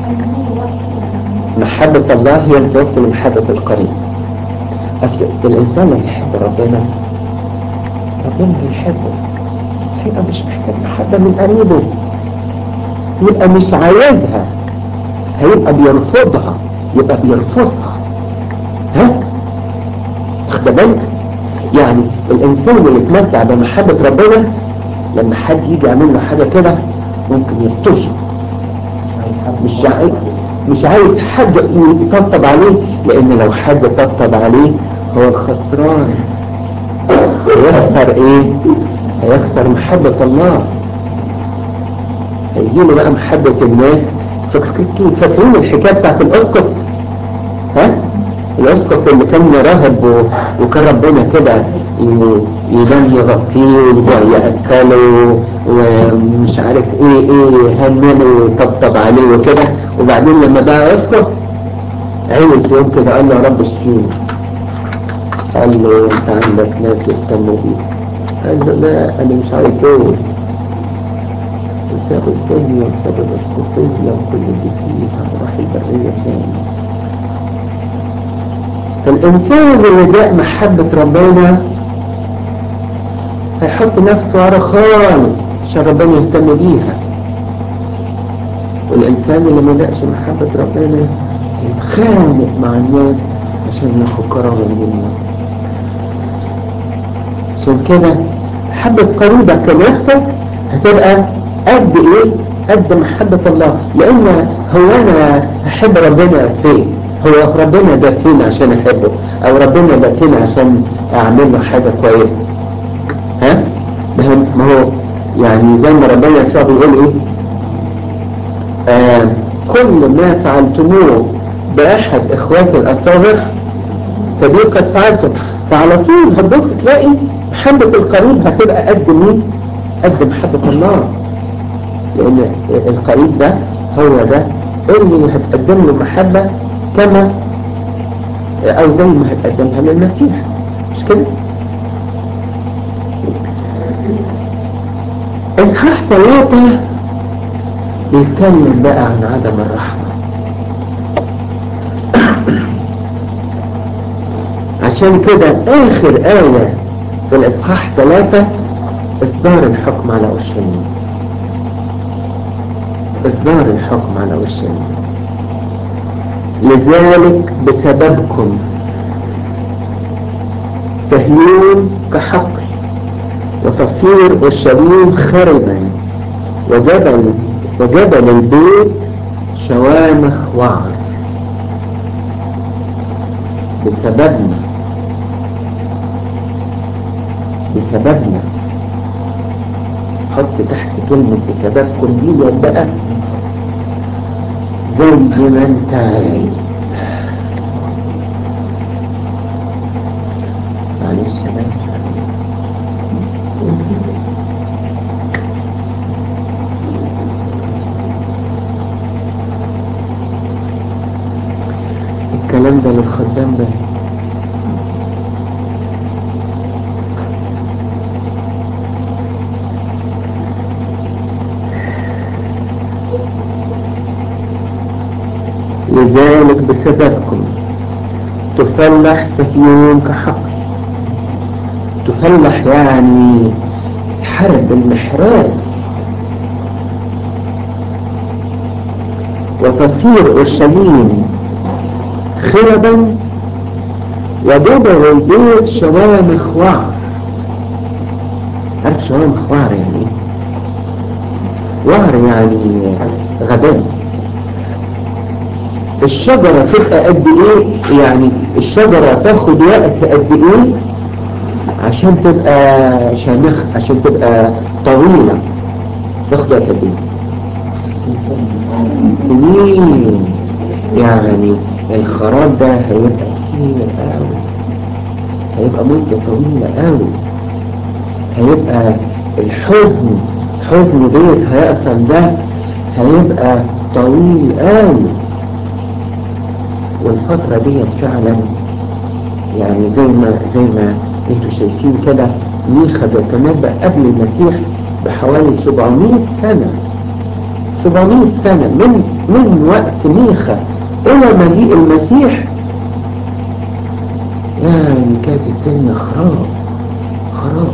محبة الله هي اللي توصل لمحبة القريب أصل الإنسان اللي يحب ربنا ربنا بيحبه هيبقى مش محتاج محبة من قريبه يبقى مش عايزها هيبقى بيرفضها يبقى بيرفضها ها واخد بالك يعني الانسان اللي اتمتع بمحبة ربنا لما حد يجي يعمل له حاجة كده ممكن يرتشه مش عايز مش عايز حد يطبطب عليه لان لو حد طبطب عليه هو الخسران هيخسر ايه هيخسر محبة الله هيجيله بقى محبة الناس فاكرين الحكاية بتاعت الاسقف ها الاسقف اللي كان راهب وكان ربنا كده ينام يغطيه ويأكله ومش عارف ايه ايه هننه ويطبطب عليه وكده وبعدين لما بقى اسقف عين في يوم كده قال له يا رب اشفيني قال له انت عندك ناس يهتموا بيك قال له لا انا مش عايز دول وسابوا الدنيا وسابوا الاسقفية وكل اللي فيها وراح البرية تاني فالإنسان اللي جاء محبة ربنا هيحط نفسه ورا خالص عشان ربنا يهتم بيها والإنسان اللي ما جاءش محبة ربنا يتخانق مع الناس عشان ياخد كرامة من الناس عشان كده محبة قريبك كنفسك هتبقى قد ايه قد محبة الله لان هو انا هحب ربنا فين هو ربنا ده فين عشان احبه او ربنا ده فين عشان اعمل له حاجة كويسة ها ما هو يعني زي ما ربنا يسوع بيقول ايه آه كل ما فعلتموه باحد اخواتي الاصاغر فدي قد فعلتم فعلى طول هتبص تلاقي محبة القريب هتبقى قد مين قد محبة الله لان القريب ده هو ده اللي هتقدم له محبة كما او زي ما هتقدمها للمسيح مش كده اصحاح ثلاثة بيتكلم بقى عن عدم الرحمة عشان كده اخر آية في الاصحاح ثلاثة اصدار الحكم على اورشليم اصدار الحكم على اورشليم لذلك بسببكم صهيون كحقل وتصير اورشليم خربا وجبل وجبل البيت شوامخ وعر بسببنا بسببنا حط تحت كلمة بسببكم دي بقى زي ما انت عايز معلش يا باشا الكلام ده للخدام ده لذلك بسببكم تفلح صهيون كحقل تفلح يعني حرب المحراب وتصير اورشليم خربا وجبل البيت شوامخ وعر عارف شوامخ وعر يعني ايه وعر يعني غباء الشجرة تبقى قد ايه يعني الشجرة تاخد وقت قد ايه عشان تبقى شامخ عشان تبقى طويلة تاخد وقت قد ايه سنين يعني الخراب ده هيبقى كتير قوي هيبقى مدة طويلة قوي هيبقى الحزن حزن بيت هيحصل ده هيبقى طويل قوي والفترة دي فعلا يعني زي ما زي ما انتوا شايفين كده ميخا بيتنبأ قبل المسيح بحوالي 700 سنة 700 سنة من من وقت ميخا إلى مجيء المسيح يعني كانت الدنيا خراب خراب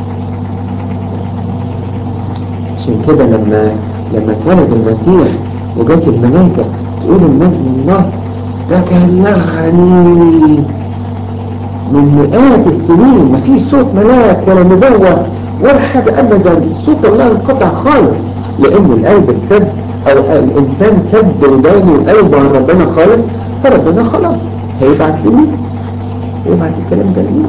عشان كده لما لما اتولد المسيح وجات الملائكة تقول المجد الله ده كان يعني من مئات السنين ما فيش صوت ملاك ولا نبوة ولا حاجة أبدا صوت الله انقطع خالص لأن القلب اتسد أو الإنسان سد ودانه وقلبه عن ربنا خالص فربنا خلاص هيبعت لمين؟ هيبعت الكلام ده لمين؟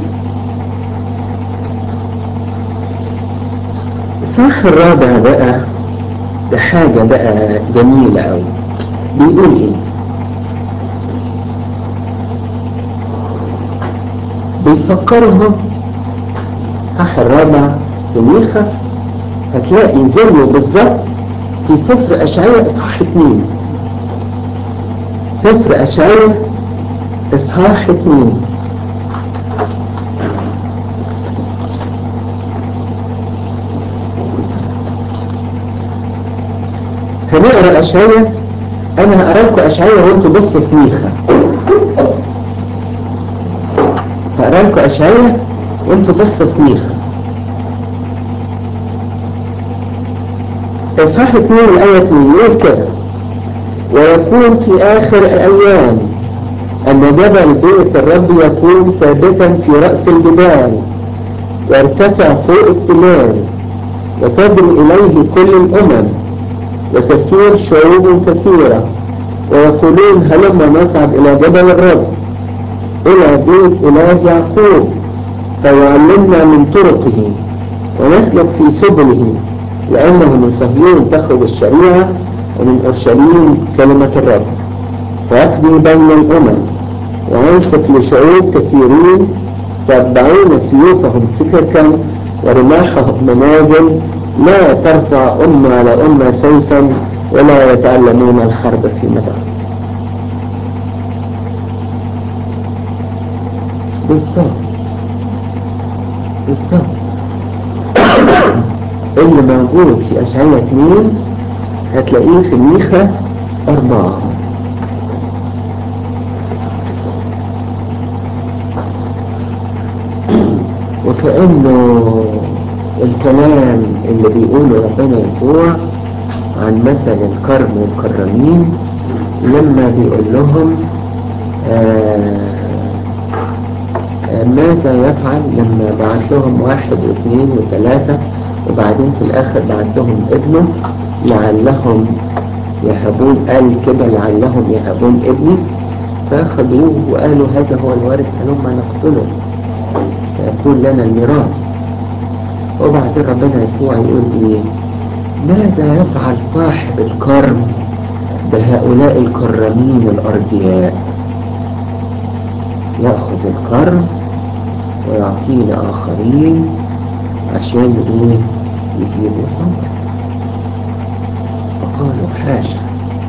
الصح الرابع بقى ده حاجة بقى جميلة أوي بيقول إيه؟ بيفكرهم صح الرابع في ميخا هتلاقي زيه بالظبط في سفر أشعياء إصحاح اتنين سفر أشعياء إصحاح اتنين هنقرا أشعياء أنا هقرا لكم أشعياء وأنتوا بصوا في ميخا هقرا لكم أشعياء وأنتوا بصوا في ميخا إصحاح 2 الآية 2 يقول كده ويكون في آخر الأيام أن جبل بيت الرب يكون ثابتا في رأس الجبال ويرتفع فوق التلال وتجري إليه كل الأمم وتسير شعوب كثيرة ويقولون هلما نصعد إلى جبل الرب إلى بيت إله يعقوب فيعلمنا من طرقه ونسلك في سبله لأنه من صهيون تخرج الشريعة ومن أورشليم كلمة الرب ويقضي بين الأمم وينصف لشعوب كثيرين يتبعون سيوفهم سككا ورماحهم مناجل لا ترفع أمة على أمة سيفا ولا يتعلمون الحرب في مدى بالظبط بالظبط اللي موجود في أشعية 2 هتلاقيه في ميخا أربعة وكأنه الكلام اللي بيقوله ربنا يسوع عن مثل الكرم والكرمين لما بيقول لهم آه آه ماذا يفعل لما بعت لهم واحد واثنين وثلاثة وبعدين في الآخر بعت لهم ابنه لعلهم يهبون قال كده لعلهم يهبون ابني فأخذوه وقالوا هذا هو الوارث هلما نقتله فيكون لنا الميراث وبعدين ربنا يسوع يقول ايه ماذا يفعل صاحب الكرم بهؤلاء الكرمين الأرضياء يأخذ الكرم ويعطيه لآخرين عشان ايه يجيبوا ثمر فقالوا حاشا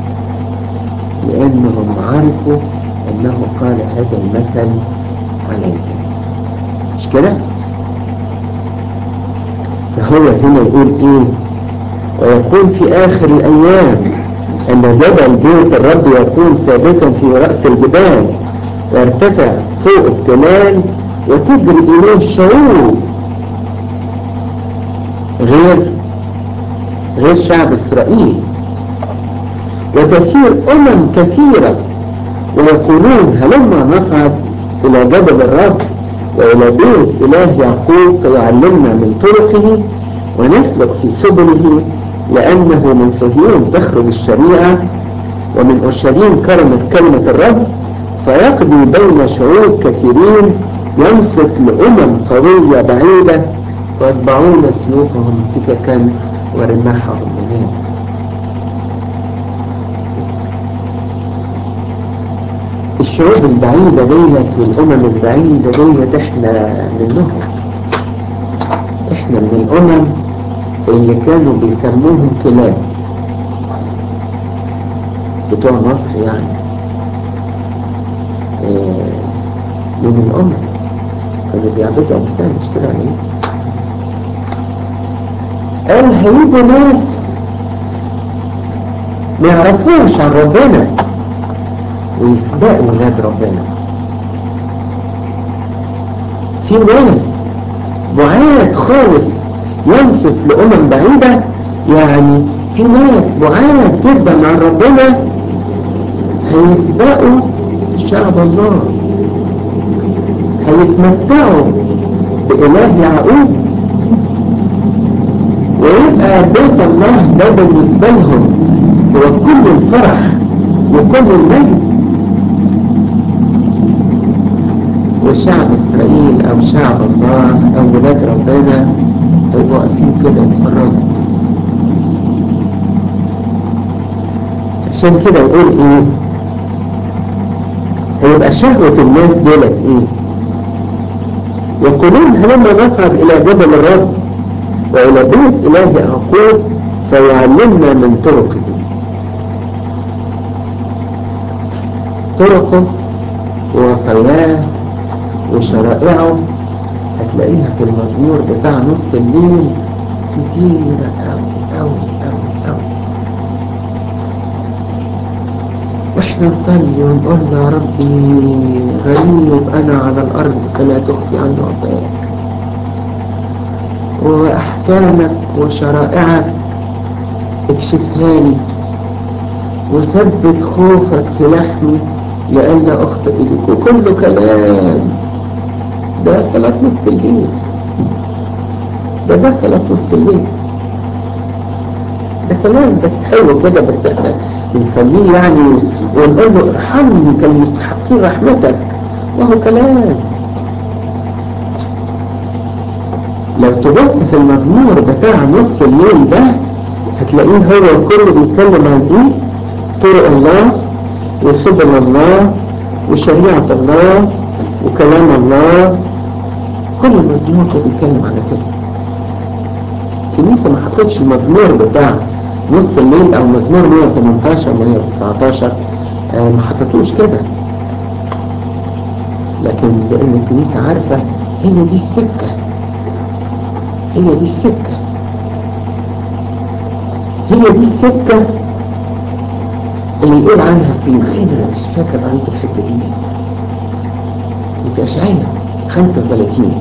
لأنهم عرفوا أنه قال هذا المثل عليهم مش كده؟ فهو هنا يقول ايه ويكون في آخر الأيام أن جبل بيت الرب يكون ثابتا في رأس الجبال ويرتفع فوق التلال وتجري إليه الشعوب غير غير شعب إسرائيل وتسير أمم كثيرة ويقولون هلما نصعد إلى جبل الرب وإلى بيت إله يعقوب فيعلمنا من طرقه ونسلك في سبله لأنه من صهيون تخرج الشريعة ومن أورشليم كرمت كلمة الرب فيقضي بين شعوب كثيرين ينصف لأمم قوية بعيدة ويتبعون سيوفهم سككا ورماحهم منين الشعوب البعيدة ديت والأمم البعيدة ديت احنا منهم احنا من الأمم اللي كانوا بيسموهم كلاب بتوع مصر يعني اه من الأمم كانوا بيعبدوا أوثان مش كده ولا ايه؟ قال هيجوا ناس ما يعرفوش عن ربنا ويسبقوا ولاد ربنا في ناس بعاد خالص ينصف لأمم بعيدة يعني في ناس بعاد جدا عن ربنا هيسبقوا شعب الله هيتمتعوا بإله يعقوب ويبقى بيت الله ده بالنسبة لهم هو كل الفرح وكل المجد وشعب إسرائيل أو شعب الله أو ولاد ربنا هيبقوا واقفين كده يتفرجوا عشان كده يقول إيه هيبقى شهوة الناس دولت إيه يقولون هلما نصعد إلى جبل الرب وإلى بيت إله يعقوب فيعلمنا من طرقه طرقه ووصاياه وشرائعه هتلاقيها في المزمور بتاع نص الليل كتيرة أوي أوي أوي أوي واحنا نصلي ونقول يا ربي غريب أنا على الأرض فلا تخفي عني وصاياك وأحكامك وشرائعك اكشفها لي وثبت خوفك في لحمي لئلا أخطئ إليك وكله كلام ده صلاة نص الليل ده ده صلاة نص الليل ده كلام بس حلو كده بس احنا بنصليه يعني ونقول له ارحمني كالمستحقين رحمتك وهو كلام لو تبص في المزمور بتاع نص الليل ده هتلاقيه هو كله بيتكلم عن ايه طرق الله وسبل الله وشريعة الله وكلام الله كل مزمور كان بيتكلم على كده الكنيسة ما حطتش المزمور بتاع نص الليل او مزمور 118 119 آه ما حطتوش كده لكن لان الكنيسة عارفة هي دي السكة هي دي السكة هي دي السكة اللي يقول عنها في فين انا مش فاكر قريت الحتة دي في اشعياء 35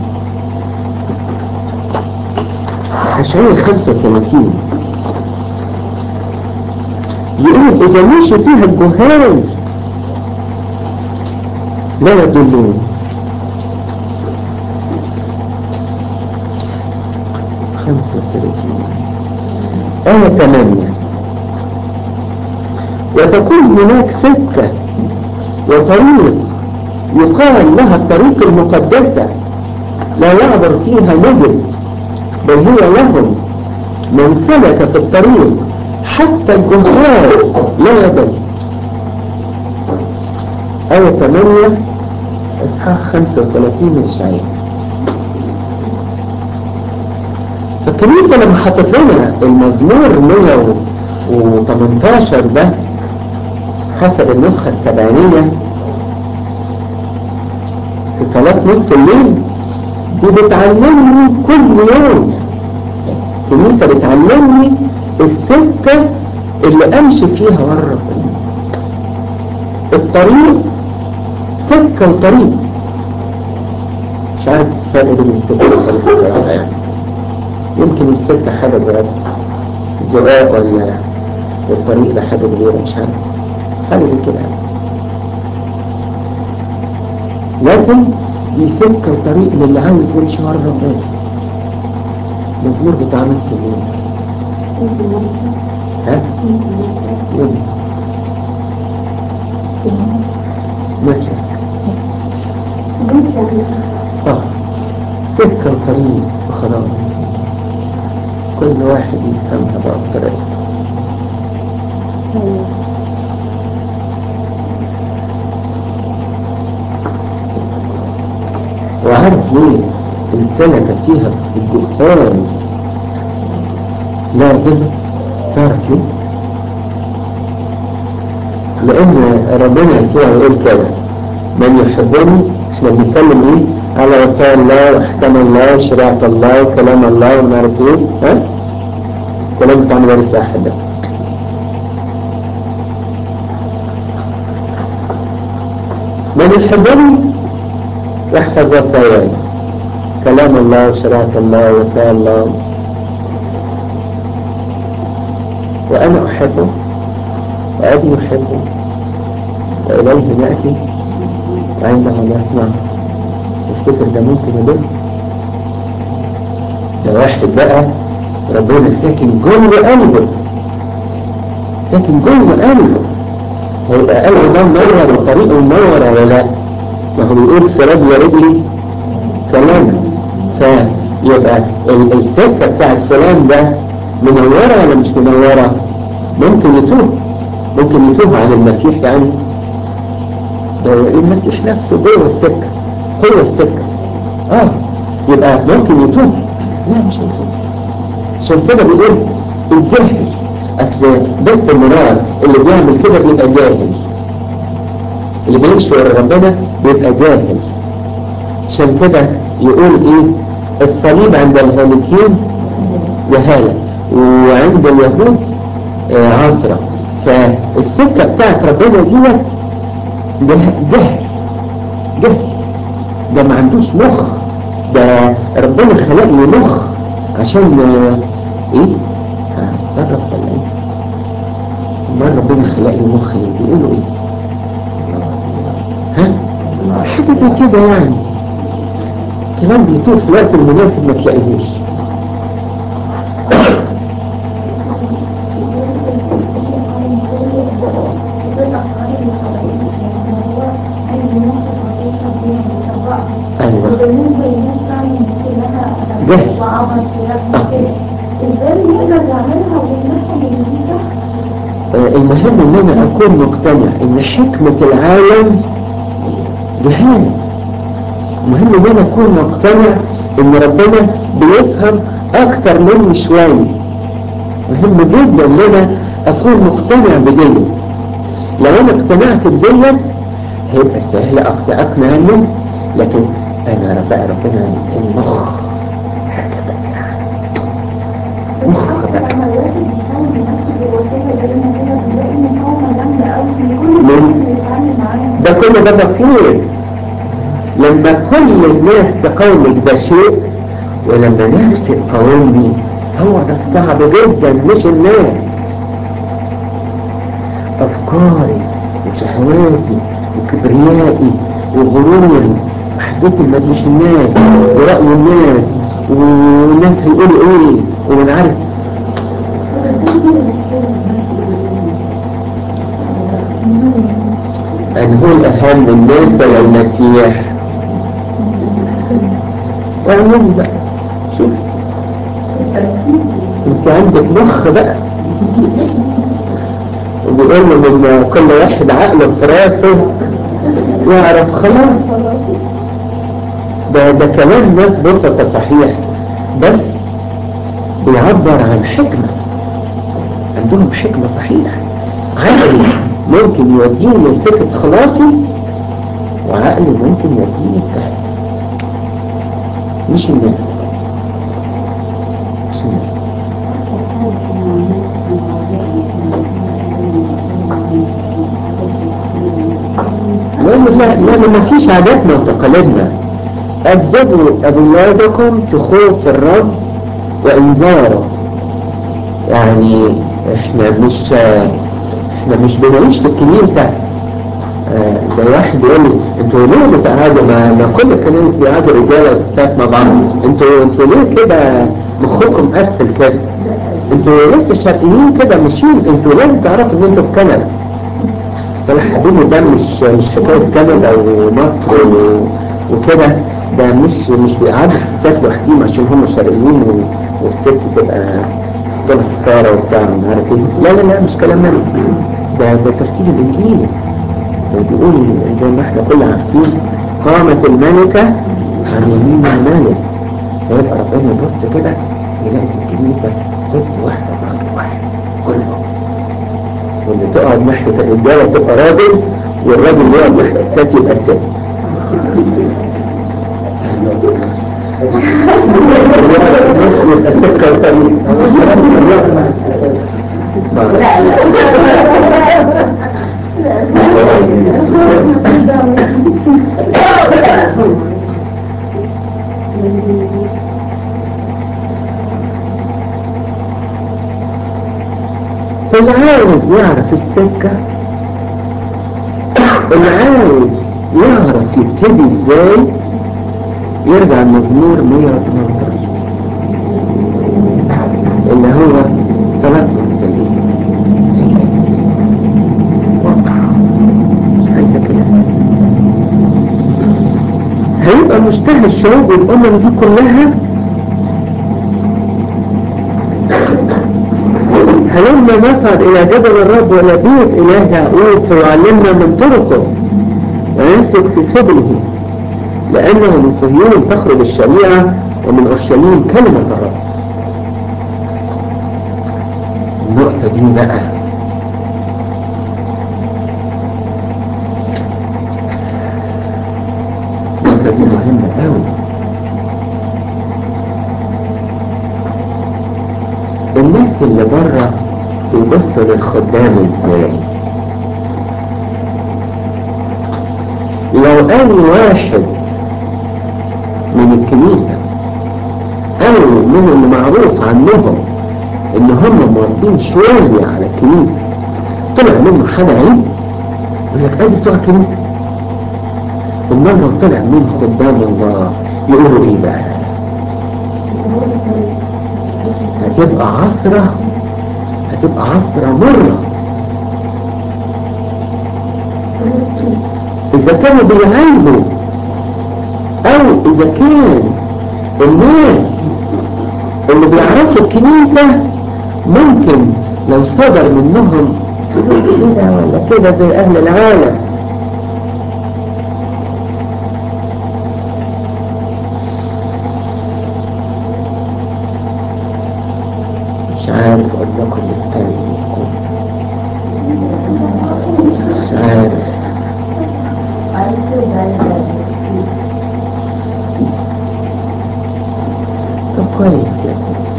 اشعياء 35 يقول إذا مشي فيها الجهال لا يضلون خمسة وثلاثين آية ثمانية وتكون هناك سكة وطريق يقال لها الطريق المقدسة لا يعبر فيها نجس بل هي لهم من سلك في الطريق حتى الجهال لا يضل آية 8 إصحاح 35 إشعياء فالكنيسة لما حطت لنا المزمور 118 ده حسب النسخة السبعينية في صلاة نصف الليل دي بتعلمني كل يوم الكنيسة بتعلمني السكة اللي امشي فيها ورا ربنا الطريق سكة وطريق مش عارف الفرق بين السكة والطريق الصراحة يعني يمكن السكة حاجة زي زقاق ولا والطريق ده حاجة كبيرة مش عارف حاجة زي كده يعني لكن دي سكة وطريق للي عاوز يمشي ورا ربنا مزمور بتاع نص الليل ها؟ يوم مثلا اه سكة وطريق وخلاص كل واحد يفهمها بقى بطريقته وعارف ليه السلكة فيها الجهال لازم تعرف ليه لان ربنا يسوع يقول كده من يحبني احنا بنتكلم ايه على وصايا الله واحكام الله وشريعة الله وكلام الله وما عارف ايه ها كلام بتاع مدرس واحد ده من يحبني يحفظ وصاياي كلام الله وشريعة الله ووصايا الله وأنا أحبه وأبي يحبه وإليه نأتي وعنده نسمع افتكر ده ممكن يدل ده واحد بقى ربنا ساكن جوه قلبه ساكن جوه قلبه هيبقى قلبه ده منور وطريقه منور ولا لا ما هو بيقول سراد يا رجلي كلامك فيبقى السكة بتاعت فلان ده منورة ولا مش منورة ممكن يتوب ممكن يتوب عن المسيح يعني ده المسيح نفسه جوه السكة هو السكة اه يبقى ممكن يتوب لا مش هيتوب عشان كده بيقول الجاهل اصل بس المرار اللي بيعمل كده بيبقى جاهل اللي بيمشي ورا ربنا بيبقى جاهل عشان كده يقول ايه الصليب عند الهالكين جهالة وعند اليهود آه عصرة فالسكة بتاعت ربنا ديت جهل جهل ده ما عندوش مخ ده ربنا خلق لي مخ عشان آه ايه هتصرف ولا ايه ما ربنا خلق لي مخ ليه بيقولوا ايه ها حاجة زي كده يعني كلام بيطول في الوقت المناسب ما تلاقيهوش المهم ان انا اكون مقتنع ان حكمة العالم جهالة المهم ان انا اكون مقتنع ان ربنا بيفهم اكتر مني شوية مهم جدا ان انا اكون مقتنع بديت لو انا اقتنعت بديت هيبقى سهل اقنع الناس لكن انا بقى ربنا المخ هكذا مخ بقى ده كل ده بسيط لما كل الناس تقاومك ده شيء ولما نفسك تقاومني هو ده الصعب جدا مش الناس أفكاري وشهواتي وكبريائي وغروري وحبيت المديح الناس ورأي الناس والناس هيقولوا ايه ومن عارف أنهون أهم الناس ولا المسيح اعملي بقى شوف انت عندك مخ بقى وبيقول له ان كل واحد عقله في راسه يعرف خلاص ده ده كلام ناس بسطة صحيح بس بيعبر عن حكمة عندهم حكمة صحيح عقلي ممكن يوديني لسكة خلاصي وعقلي ممكن يوديني في تحت مش الناس مش الناس لأن لا لأن ما فيش عاداتنا وتقاليدنا أدبوا أولادكم في خوف الرب وإنذاره يعني إحنا مش إحنا مش بنعيش في الكنيسة آه، زي واحد يقول لي انتوا ليه بتقعدوا ما, ما كل الكنائس بيقعدوا رجاله وستات مع بعض انتوا انتوا ليه كده مخكم قفل كده انتوا لسه شرقيين كده ماشيين انتوا لازم تعرفوا ان انتوا في كندا فلا حبيبي ده مش مش حكايه كندا ومصر و- وكده ده مش مش بيقعدوا الستات لوحدهم عشان هم شرقيين و- والست تبقى طلع ستاره وبتاع مش عارف ايه لا لا لا مش كلام منه ده ده ترتيب الانجيل زي بيقول زي ما احنا كلنا عارفين قامت الملكة عن يمين الملك فيبقى ربنا يبص كده يلاقي في الكنيسة ست واحدة وراجل واحد كله واللي تقعد ناحية الرجالة تبقى راجل والراجل اللي يقعد ناحية الست يبقى ست يبقى سكة وطريق اللي عاوز يعرف السكة اللي عاوز يعرف يبتدي ازاي يرجع المزمور 118 اللي هو صلاة مستقيم واضحة مش عايزة كده هيبقى مشتهى الشعوب والأمم دي كلها هلما نصعد إلى جبل الرب وإلى بيت إله يعقوب فيعلمنا من طرقه ويسلك في سبله لأنه من صهيون تخرج الشريعة ومن أورشليم كلمة الرب النقطة دي بقى النقطة دي مهمة قوي الناس اللي بره بيبصوا للخدام ازاي لو قال واحد من الكنيسة او من اللي معروف عنهم ان هم مواظبين شوية على الكنيسة طلع منه حاجة عيب يقول لك ادي بتوع الكنيسة امال لو طلع من خدام الله يقولوا ايه بقى هتبقى عصرة هتبقى عصرة مرة إذا كانوا بيعيبوا أو إذا كان الناس اللي بيعرفوا الكنيسة ممكن لو صدر منهم سلوك كده ولا كده زي أهل العالم مش عارف أقول لكم التاني مش عارف طب كويس كده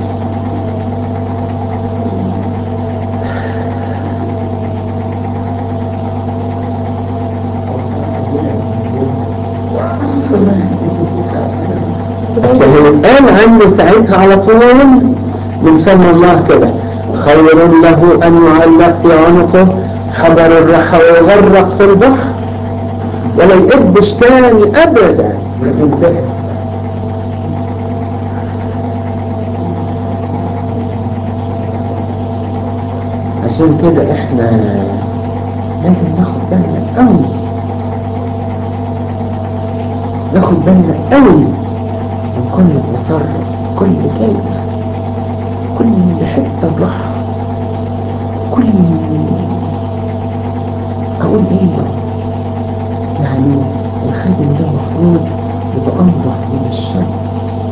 قال عنه ساعتها على طول من فم الله كده خير له أن يعلق في عنقه حضر الرحى ويغرق في البحر ولا يقبش تاني ابدا وينتهي عشان كده احنا لازم ناخد بالنا قوي ناخد بالنا قوي من كل تصرف كل كلمة كل حتة نروحها كل اقول ايه يعني الخادم ده المفروض يبقى انضف من الشمس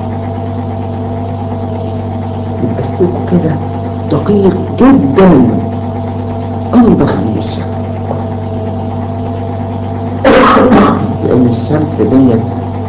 يبقى سلوكه كده دقيق جدا انضف من الشمس لان الشمس ديت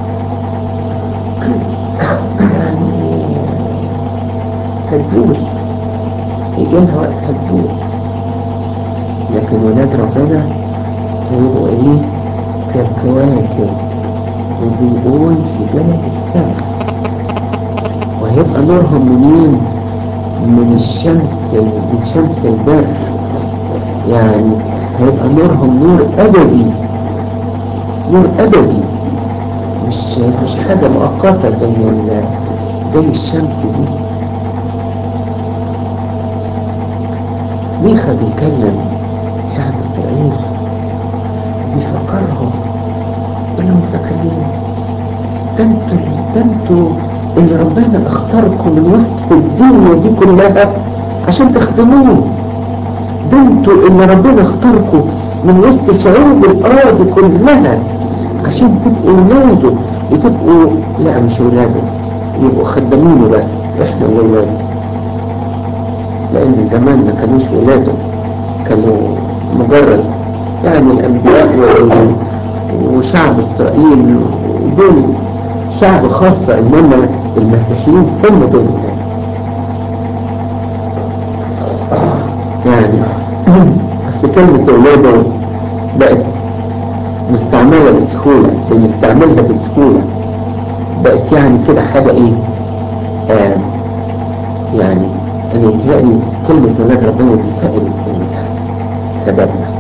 يعني هتزول يجي لها وقت هتزول لكن ولاد ربنا هيبقوا ايه كالكواكب وبيقول في جنب السماء وهيبقى نورهم منين من الشمس من شمس البر يعني هيبقى نورهم نور ابدي نور ابدي مش مش حاجة مؤقتة زي ال زي الشمس دي ميخا بيكلم شعب اسرائيل بيفكرهم انهم فاكرين ده انتوا ده انتوا اللي ربنا اختاركم من وسط الدنيا دي كلها عشان تخدموه ده انتوا اللي ربنا اختاركم من وسط شعوب الارض كلها عشان تبقوا ولاده وتبقوا لا مش ولاده يبقوا خدامينه بس احنا اللي ولاده لان زمان ما كانوش ولاده كانوا مجرد يعني الانبياء وشعب اسرائيل دول شعب خاصة انما المسيحيين هم دول يعني بس كلمة اولاده بقت مستعملة بسهولة بنستعملها بسهولة بقت يعني كده حاجة ايه آه يعني انا يتهيألي كلمة ولاد ربنا دي فقدت قوتها سببنا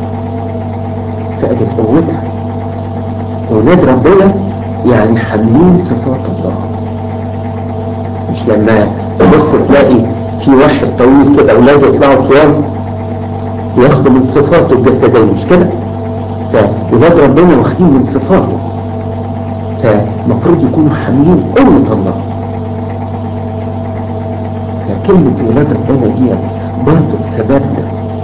فقدت قوتها ولاد ربنا يعني حاملين صفات الله مش لما تبص تلاقي في واحد طويل كده اولاده يطلعوا طوال ياخدوا من صفاته الجسدية مش كده فولاد ربنا واخدين من صفاته فمفروض يكونوا حاملين قوة الله فكلمة ولاد ربنا دي برضه بسببنا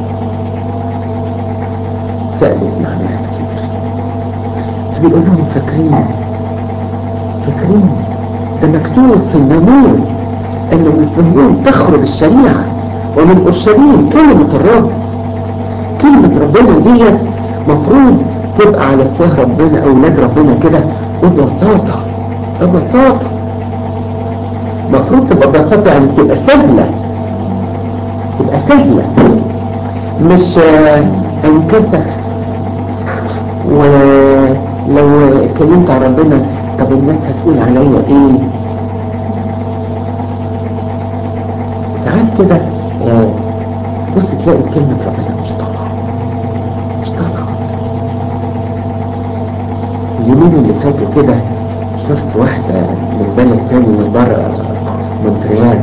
فقدت معناها كتير فبيقول لهم فاكرين فاكرين ده مكتوب في الناموس ان من صهيون تخرج الشريعة ومن اورشليم كلمة الرب كلمة ربنا ديت مفروض تبقى على فيه ربنا اولاد ربنا كده ببساطة ببساطة مفروض تبقى ببساطة يعني تبقى سهلة تبقى سهلة مش انكسف ولو اتكلمت عن ربنا طب الناس هتقول عليا ايه ساعات كده آه بص تلاقي كلمة ربنا مش طالعة مش طالعة اليومين اللي فاتوا كده شفت واحدة من بلد ثاني من بره مونتريال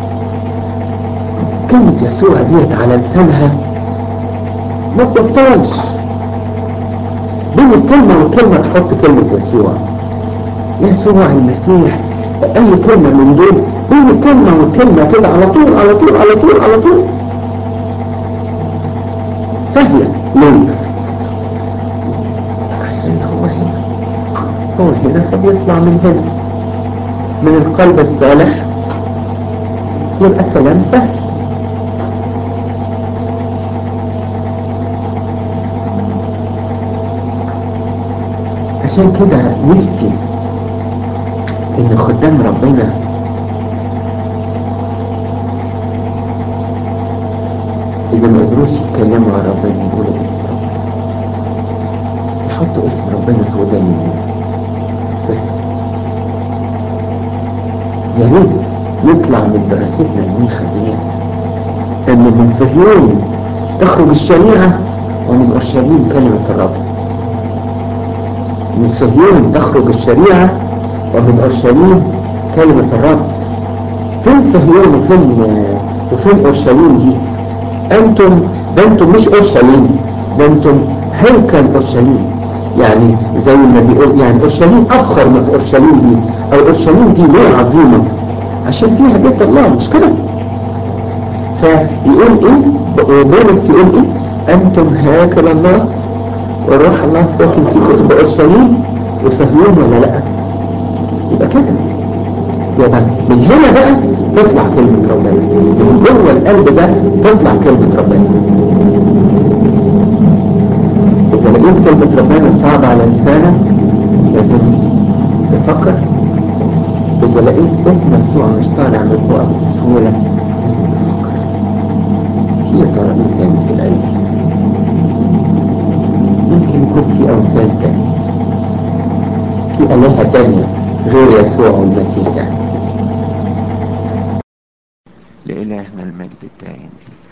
كلمة يسوع ديت على لسانها ما تبطلش بين الكلمة والكلمة تحط كلمة يسوع يسوع المسيح أي كلمة من دول بين الكلمة والكلمة كده على طول على طول على طول على طول سهلة ليه؟ عشان هو هنا هو هنا فبيطلع من هنا من القلب الصالح يبقى كلام سهل عشان كده نفسي ان خدام ربنا اذا ما قدروش يتكلموا عن ربنا يقولوا اسم ربنا يحطوا اسم ربنا في ودان الناس بس يا ريت نطلع من دراستنا الميخة دي ان من صهيون تخرج الشريعة ومن أورشليم كلمة الرب من صهيون تخرج الشريعة ومن أورشليم كلمة الرب فين صهيون وفين وفين أورشليم دي أنتم ده أنتم مش أورشليم ده أنتم هيكل أورشليم يعني زي ما بيقول يعني أورشليم أفخر من أورشليم دي أو أورشليم دي ليه عظيمة عشان فيها بيت الله مش كده فيقول إيه بولس يقول إيه أنتم هيكل الله والروح الله ساكن فيكم تبقى أورشليم وصهيون ولا لأ يبقى كده يبقى من هنا بقى تطلع كلمة ربنا من جوه القلب ده تطلع كلمة ربنا إذا لقيت كلمة ربنا صعبة على لسانك لازم تفكر إذا لقيت اسم يسوع مش طالع من بقك بسهولة لازم تفكر هي ترى ايه تاني في القلب يمكن يكون في أوثان تاني في آلهة تانية غير يسوع والمسيح يعني لإلهنا المجد الدائم